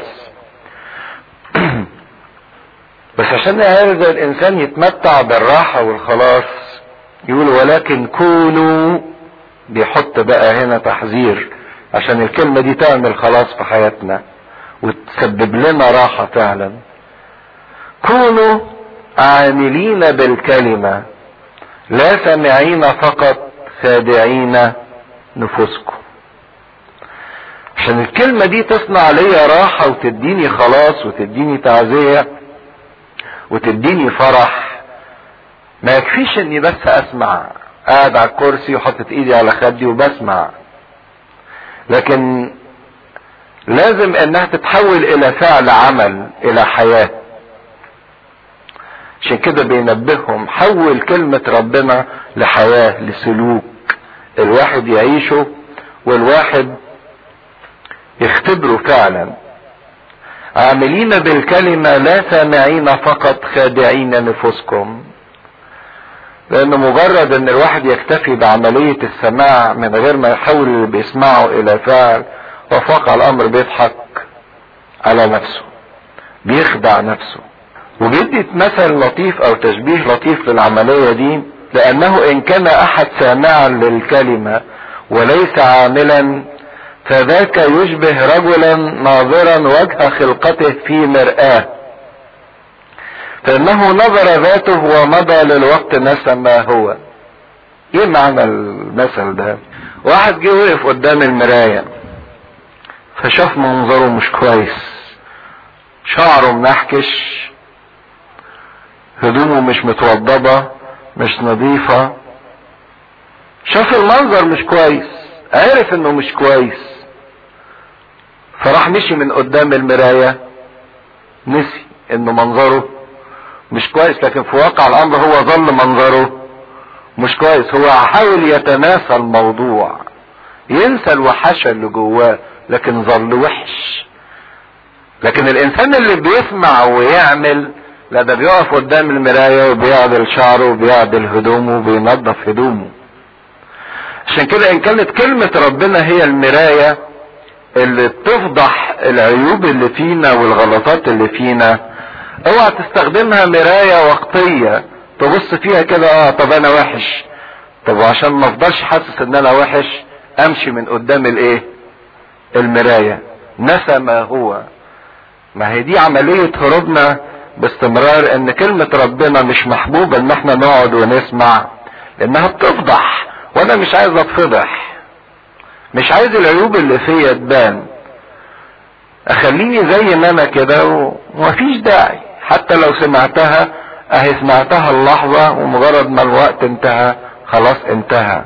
بس عشان هذا الانسان يتمتع بالراحة والخلاص يقول ولكن كونوا بيحط بقى هنا تحذير عشان الكلمة دي تعمل خلاص في حياتنا وتسبب لنا راحة فعلا كونوا عاملين بالكلمة لا سامعين فقط خادعين نفوسكم عشان الكلمة دي تصنع ليا راحة وتديني خلاص وتديني تعزية وتديني فرح ما يكفيش اني بس اسمع قاعد على الكرسي وحطت ايدي على خدي وبسمع لكن لازم انها تتحول الى فعل عمل الى حياة عشان كده بينبههم حول كلمة ربنا لحياة لسلوك الواحد يعيشه والواحد يختبره فعلا عاملين بالكلمة لا سامعين فقط خادعين نفوسكم لان مجرد ان الواحد يكتفي بعملية السماع من غير ما يحول اللي بيسمعه الى فعل وفق الامر بيضحك على نفسه بيخدع نفسه وبيدي مثل لطيف او تشبيه لطيف للعملية دي لانه ان كان احد سامعا للكلمة وليس عاملا فذاك يشبه رجلا ناظرا وجه خلقته في مرآة فانه نظر ذاته ومضى للوقت نسى ما هو ايه معنى المثل ده واحد جه وقف قدام المراية فشاف منظره مش كويس شعره منحكش هدومه مش متوضبة مش نظيفة شاف المنظر مش كويس عرف انه مش كويس فراح مشي من قدام المراية نسي انه منظره مش كويس لكن في واقع الامر هو ظل منظره مش كويس هو حاول يتناسى الموضوع ينسى الوحشة اللي جواه لكن ظل وحش لكن الانسان اللي بيسمع ويعمل لا ده بيقف قدام المراية وبيعدل شعره وبيعدل هدومه وبينظف هدومه عشان كده ان كانت كلمة ربنا هي المراية اللي بتفضح العيوب اللي فينا والغلطات اللي فينا اوعى تستخدمها مراية وقتية تبص فيها كده اه طب انا وحش طب وعشان ما افضلش حاسس ان انا وحش امشي من قدام الايه المراية نسى ما هو ما هي دي عملية هروبنا باستمرار ان كلمة ربنا مش محبوبة ان احنا نقعد ونسمع لانها بتفضح وانا مش عايز اتفضح مش عايز العيوب اللي فيا تبان اخليني زي ما انا كده ومفيش داعي حتى لو سمعتها اهي سمعتها اللحظة ومجرد ما الوقت انتهى خلاص انتهى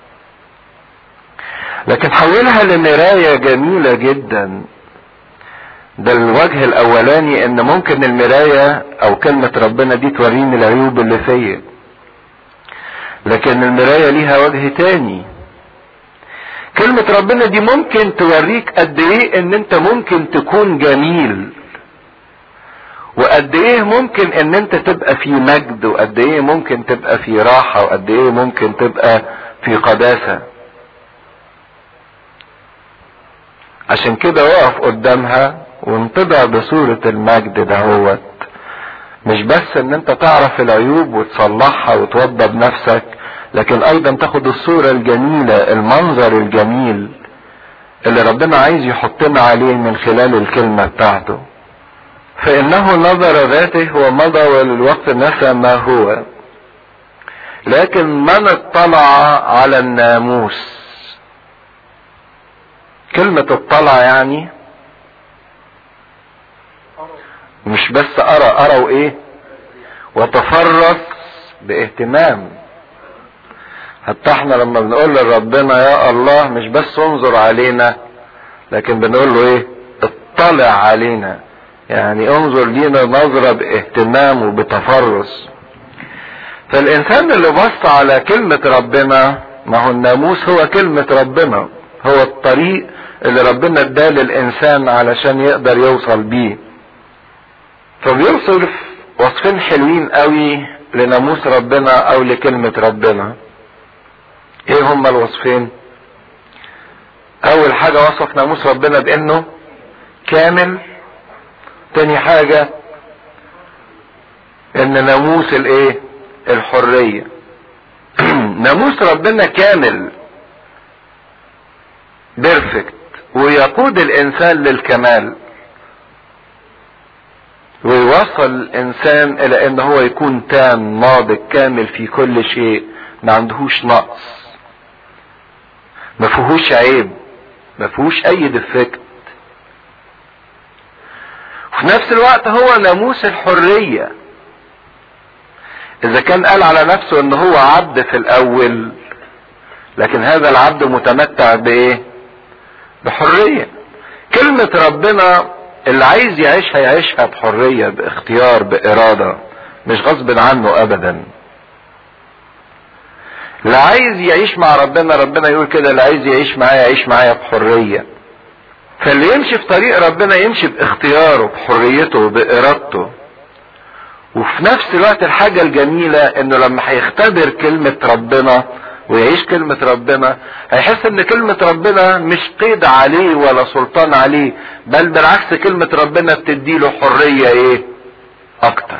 لكن حولها لمراية جميلة جدا ده الوجه الاولاني ان ممكن المراية او كلمة ربنا دي توريني العيوب اللي فيا لكن المراية ليها وجه تاني كلمة ربنا دي ممكن توريك قد ايه ان انت ممكن تكون جميل وقد ايه ممكن ان انت تبقى في مجد وقد ايه ممكن تبقى في راحة وقد ايه ممكن تبقى في قداسة عشان كده وقف قدامها وانطبع بصورة المجد دهوت مش بس ان انت تعرف العيوب وتصلحها وتوضب نفسك لكن ايضا تاخد الصورة الجميلة المنظر الجميل اللي ربنا عايز يحطنا عليه من خلال الكلمة بتاعته فانه نظر ذاته ومضى وللوقت نسى ما هو لكن من اطلع على الناموس كلمة اطلع يعني مش بس ارى ارى وايه وتفرس باهتمام حتى احنا لما بنقول لربنا يا الله مش بس انظر علينا لكن بنقول له ايه اطلع علينا يعني انظر لينا نظرة باهتمام وبتفرس فالانسان اللي بص على كلمة ربنا ما هو الناموس هو كلمة ربنا هو الطريق اللي ربنا اداه للانسان علشان يقدر يوصل بيه فبيوصف وصفين حلوين قوي لناموس ربنا او لكلمة ربنا ايه هما الوصفين اول حاجة وصف ناموس ربنا بانه كامل تاني حاجة ان ناموس الايه الحرية ناموس ربنا كامل بيرفكت ويقود الانسان للكمال ويوصل الانسان الى ان هو يكون تام ناضج كامل في كل شيء ما عندهوش نقص ما فيهوش عيب ما فيهوش اي ديفكت وفي نفس الوقت هو ناموس الحرية اذا كان قال على نفسه ان هو عبد في الاول لكن هذا العبد متمتع بايه بحرية كلمة ربنا اللي عايز يعيشها يعيشها بحرية باختيار بارادة مش غصب عنه ابدا اللي عايز يعيش مع ربنا ربنا يقول كده اللي عايز يعيش معايا يعيش معايا بحرية فاللي يمشي في طريق ربنا يمشي باختياره بحريته بارادته وفي نفس الوقت الحاجة الجميلة انه لما هيختبر كلمة ربنا ويعيش كلمة ربنا هيحس ان كلمة ربنا مش قيد عليه ولا سلطان عليه بل بالعكس كلمة ربنا بتديله حرية ايه اكتر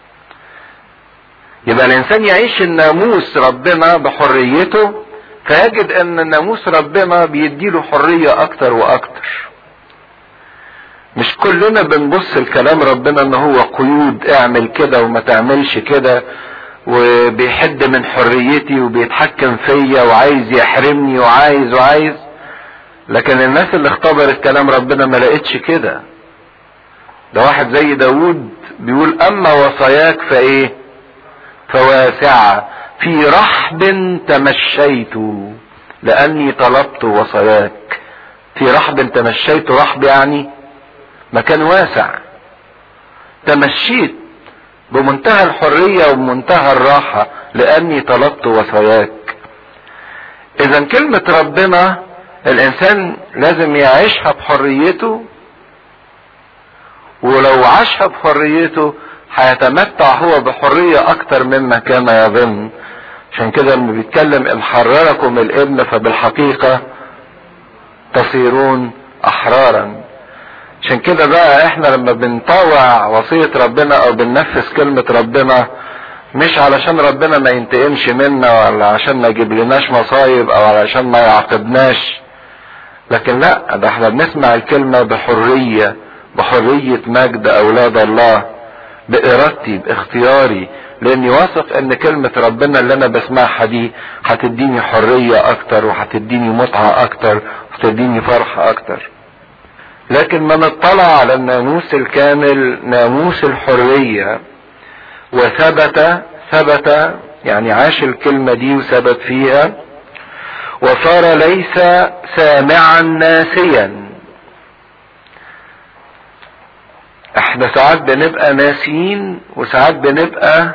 يبقى الانسان يعيش الناموس ربنا بحريته فيجد ان ناموس ربنا بيديله حرية اكتر واكتر مش كلنا بنبص لكلام ربنا ان هو قيود اعمل كده وما تعملش كده وبيحد من حريتي وبيتحكم فيا وعايز يحرمني وعايز وعايز لكن الناس اللي اختبرت كلام ربنا ما لقيتش كده ده واحد زي داود بيقول اما وصاياك فايه فواسعة في رحب تمشيت لاني طلبت وصاياك في رحب تمشيت رحب يعني مكان واسع تمشيت بمنتهى الحرية وبمنتهى الراحة لاني طلبت وصاياك اذا كلمة ربنا الانسان لازم يعيشها بحريته ولو عاشها بحريته هيتمتع هو بحرية اكتر مما كان يظن عشان كده لما بيتكلم ان حرركم الابن فبالحقيقة تصيرون احرارا عشان كده بقى احنا لما بنطوع وصية ربنا او بننفذ كلمة ربنا مش علشان ربنا ما ينتقمش منا ولا عشان ما يجيب لناش مصايب او علشان ما يعاقبناش لكن لا ده احنا بنسمع الكلمة بحرية بحرية مجد اولاد الله بارادتي باختياري لاني واثق ان كلمة ربنا اللي انا بسمعها دي هتديني حرية اكتر وهتديني متعة اكتر وهتديني فرحة اكتر لكن من اطلع على الناموس الكامل ناموس الحرية وثبت ثبت يعني عاش الكلمة دي وثبت فيها وصار ليس سامعا ناسيا احنا ساعات بنبقى ناسيين وساعات بنبقى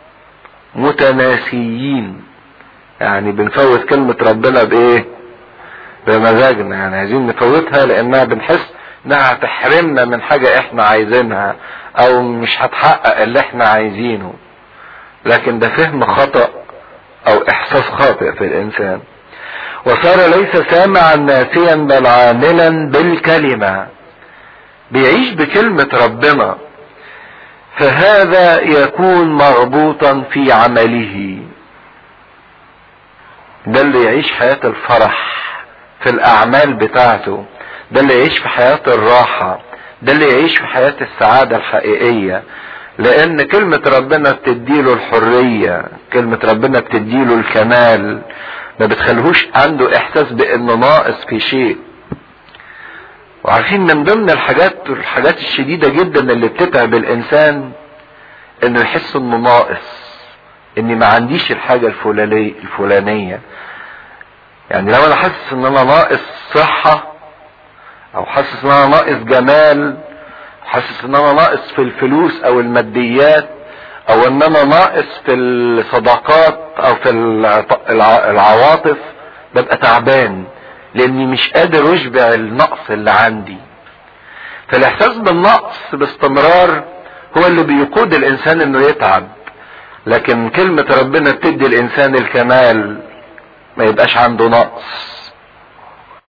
متناسيين يعني بنفوت كلمة ربنا بايه بمزاجنا يعني عايزين نفوتها لانها بنحس انها هتحرمنا من حاجة احنا عايزينها او مش هتحقق اللي احنا عايزينه لكن ده فهم خطأ او احساس خاطئ في الانسان وصار ليس سامعا ناسيا بل عاملا بالكلمة بيعيش بكلمة ربنا فهذا يكون مربوطا في عمله ده اللي يعيش حياة الفرح في الاعمال بتاعته ده اللي يعيش في حياة الراحة ده اللي يعيش في حياة السعادة الحقيقية لان كلمة ربنا بتديله الحرية كلمة ربنا بتديله الكمال ما بتخليهوش عنده احساس بانه ناقص في شيء وعارفين من ضمن الحاجات الحاجات الشديدة جدا اللي بتتعب الانسان انه يحس انه ناقص اني ما عنديش الحاجة الفلانية الفلانية يعني لو انا حاسس ان انا ناقص صحة او حاسس ان انا ناقص جمال حاسس ان انا ناقص في الفلوس او الماديات او ان انا ناقص في الصداقات او في العواطف ببقى تعبان لاني مش قادر اشبع النقص اللي عندي فالاحساس بالنقص باستمرار هو اللي بيقود الانسان انه يتعب لكن كلمة ربنا بتدي الانسان الكمال ما يبقاش عنده نقص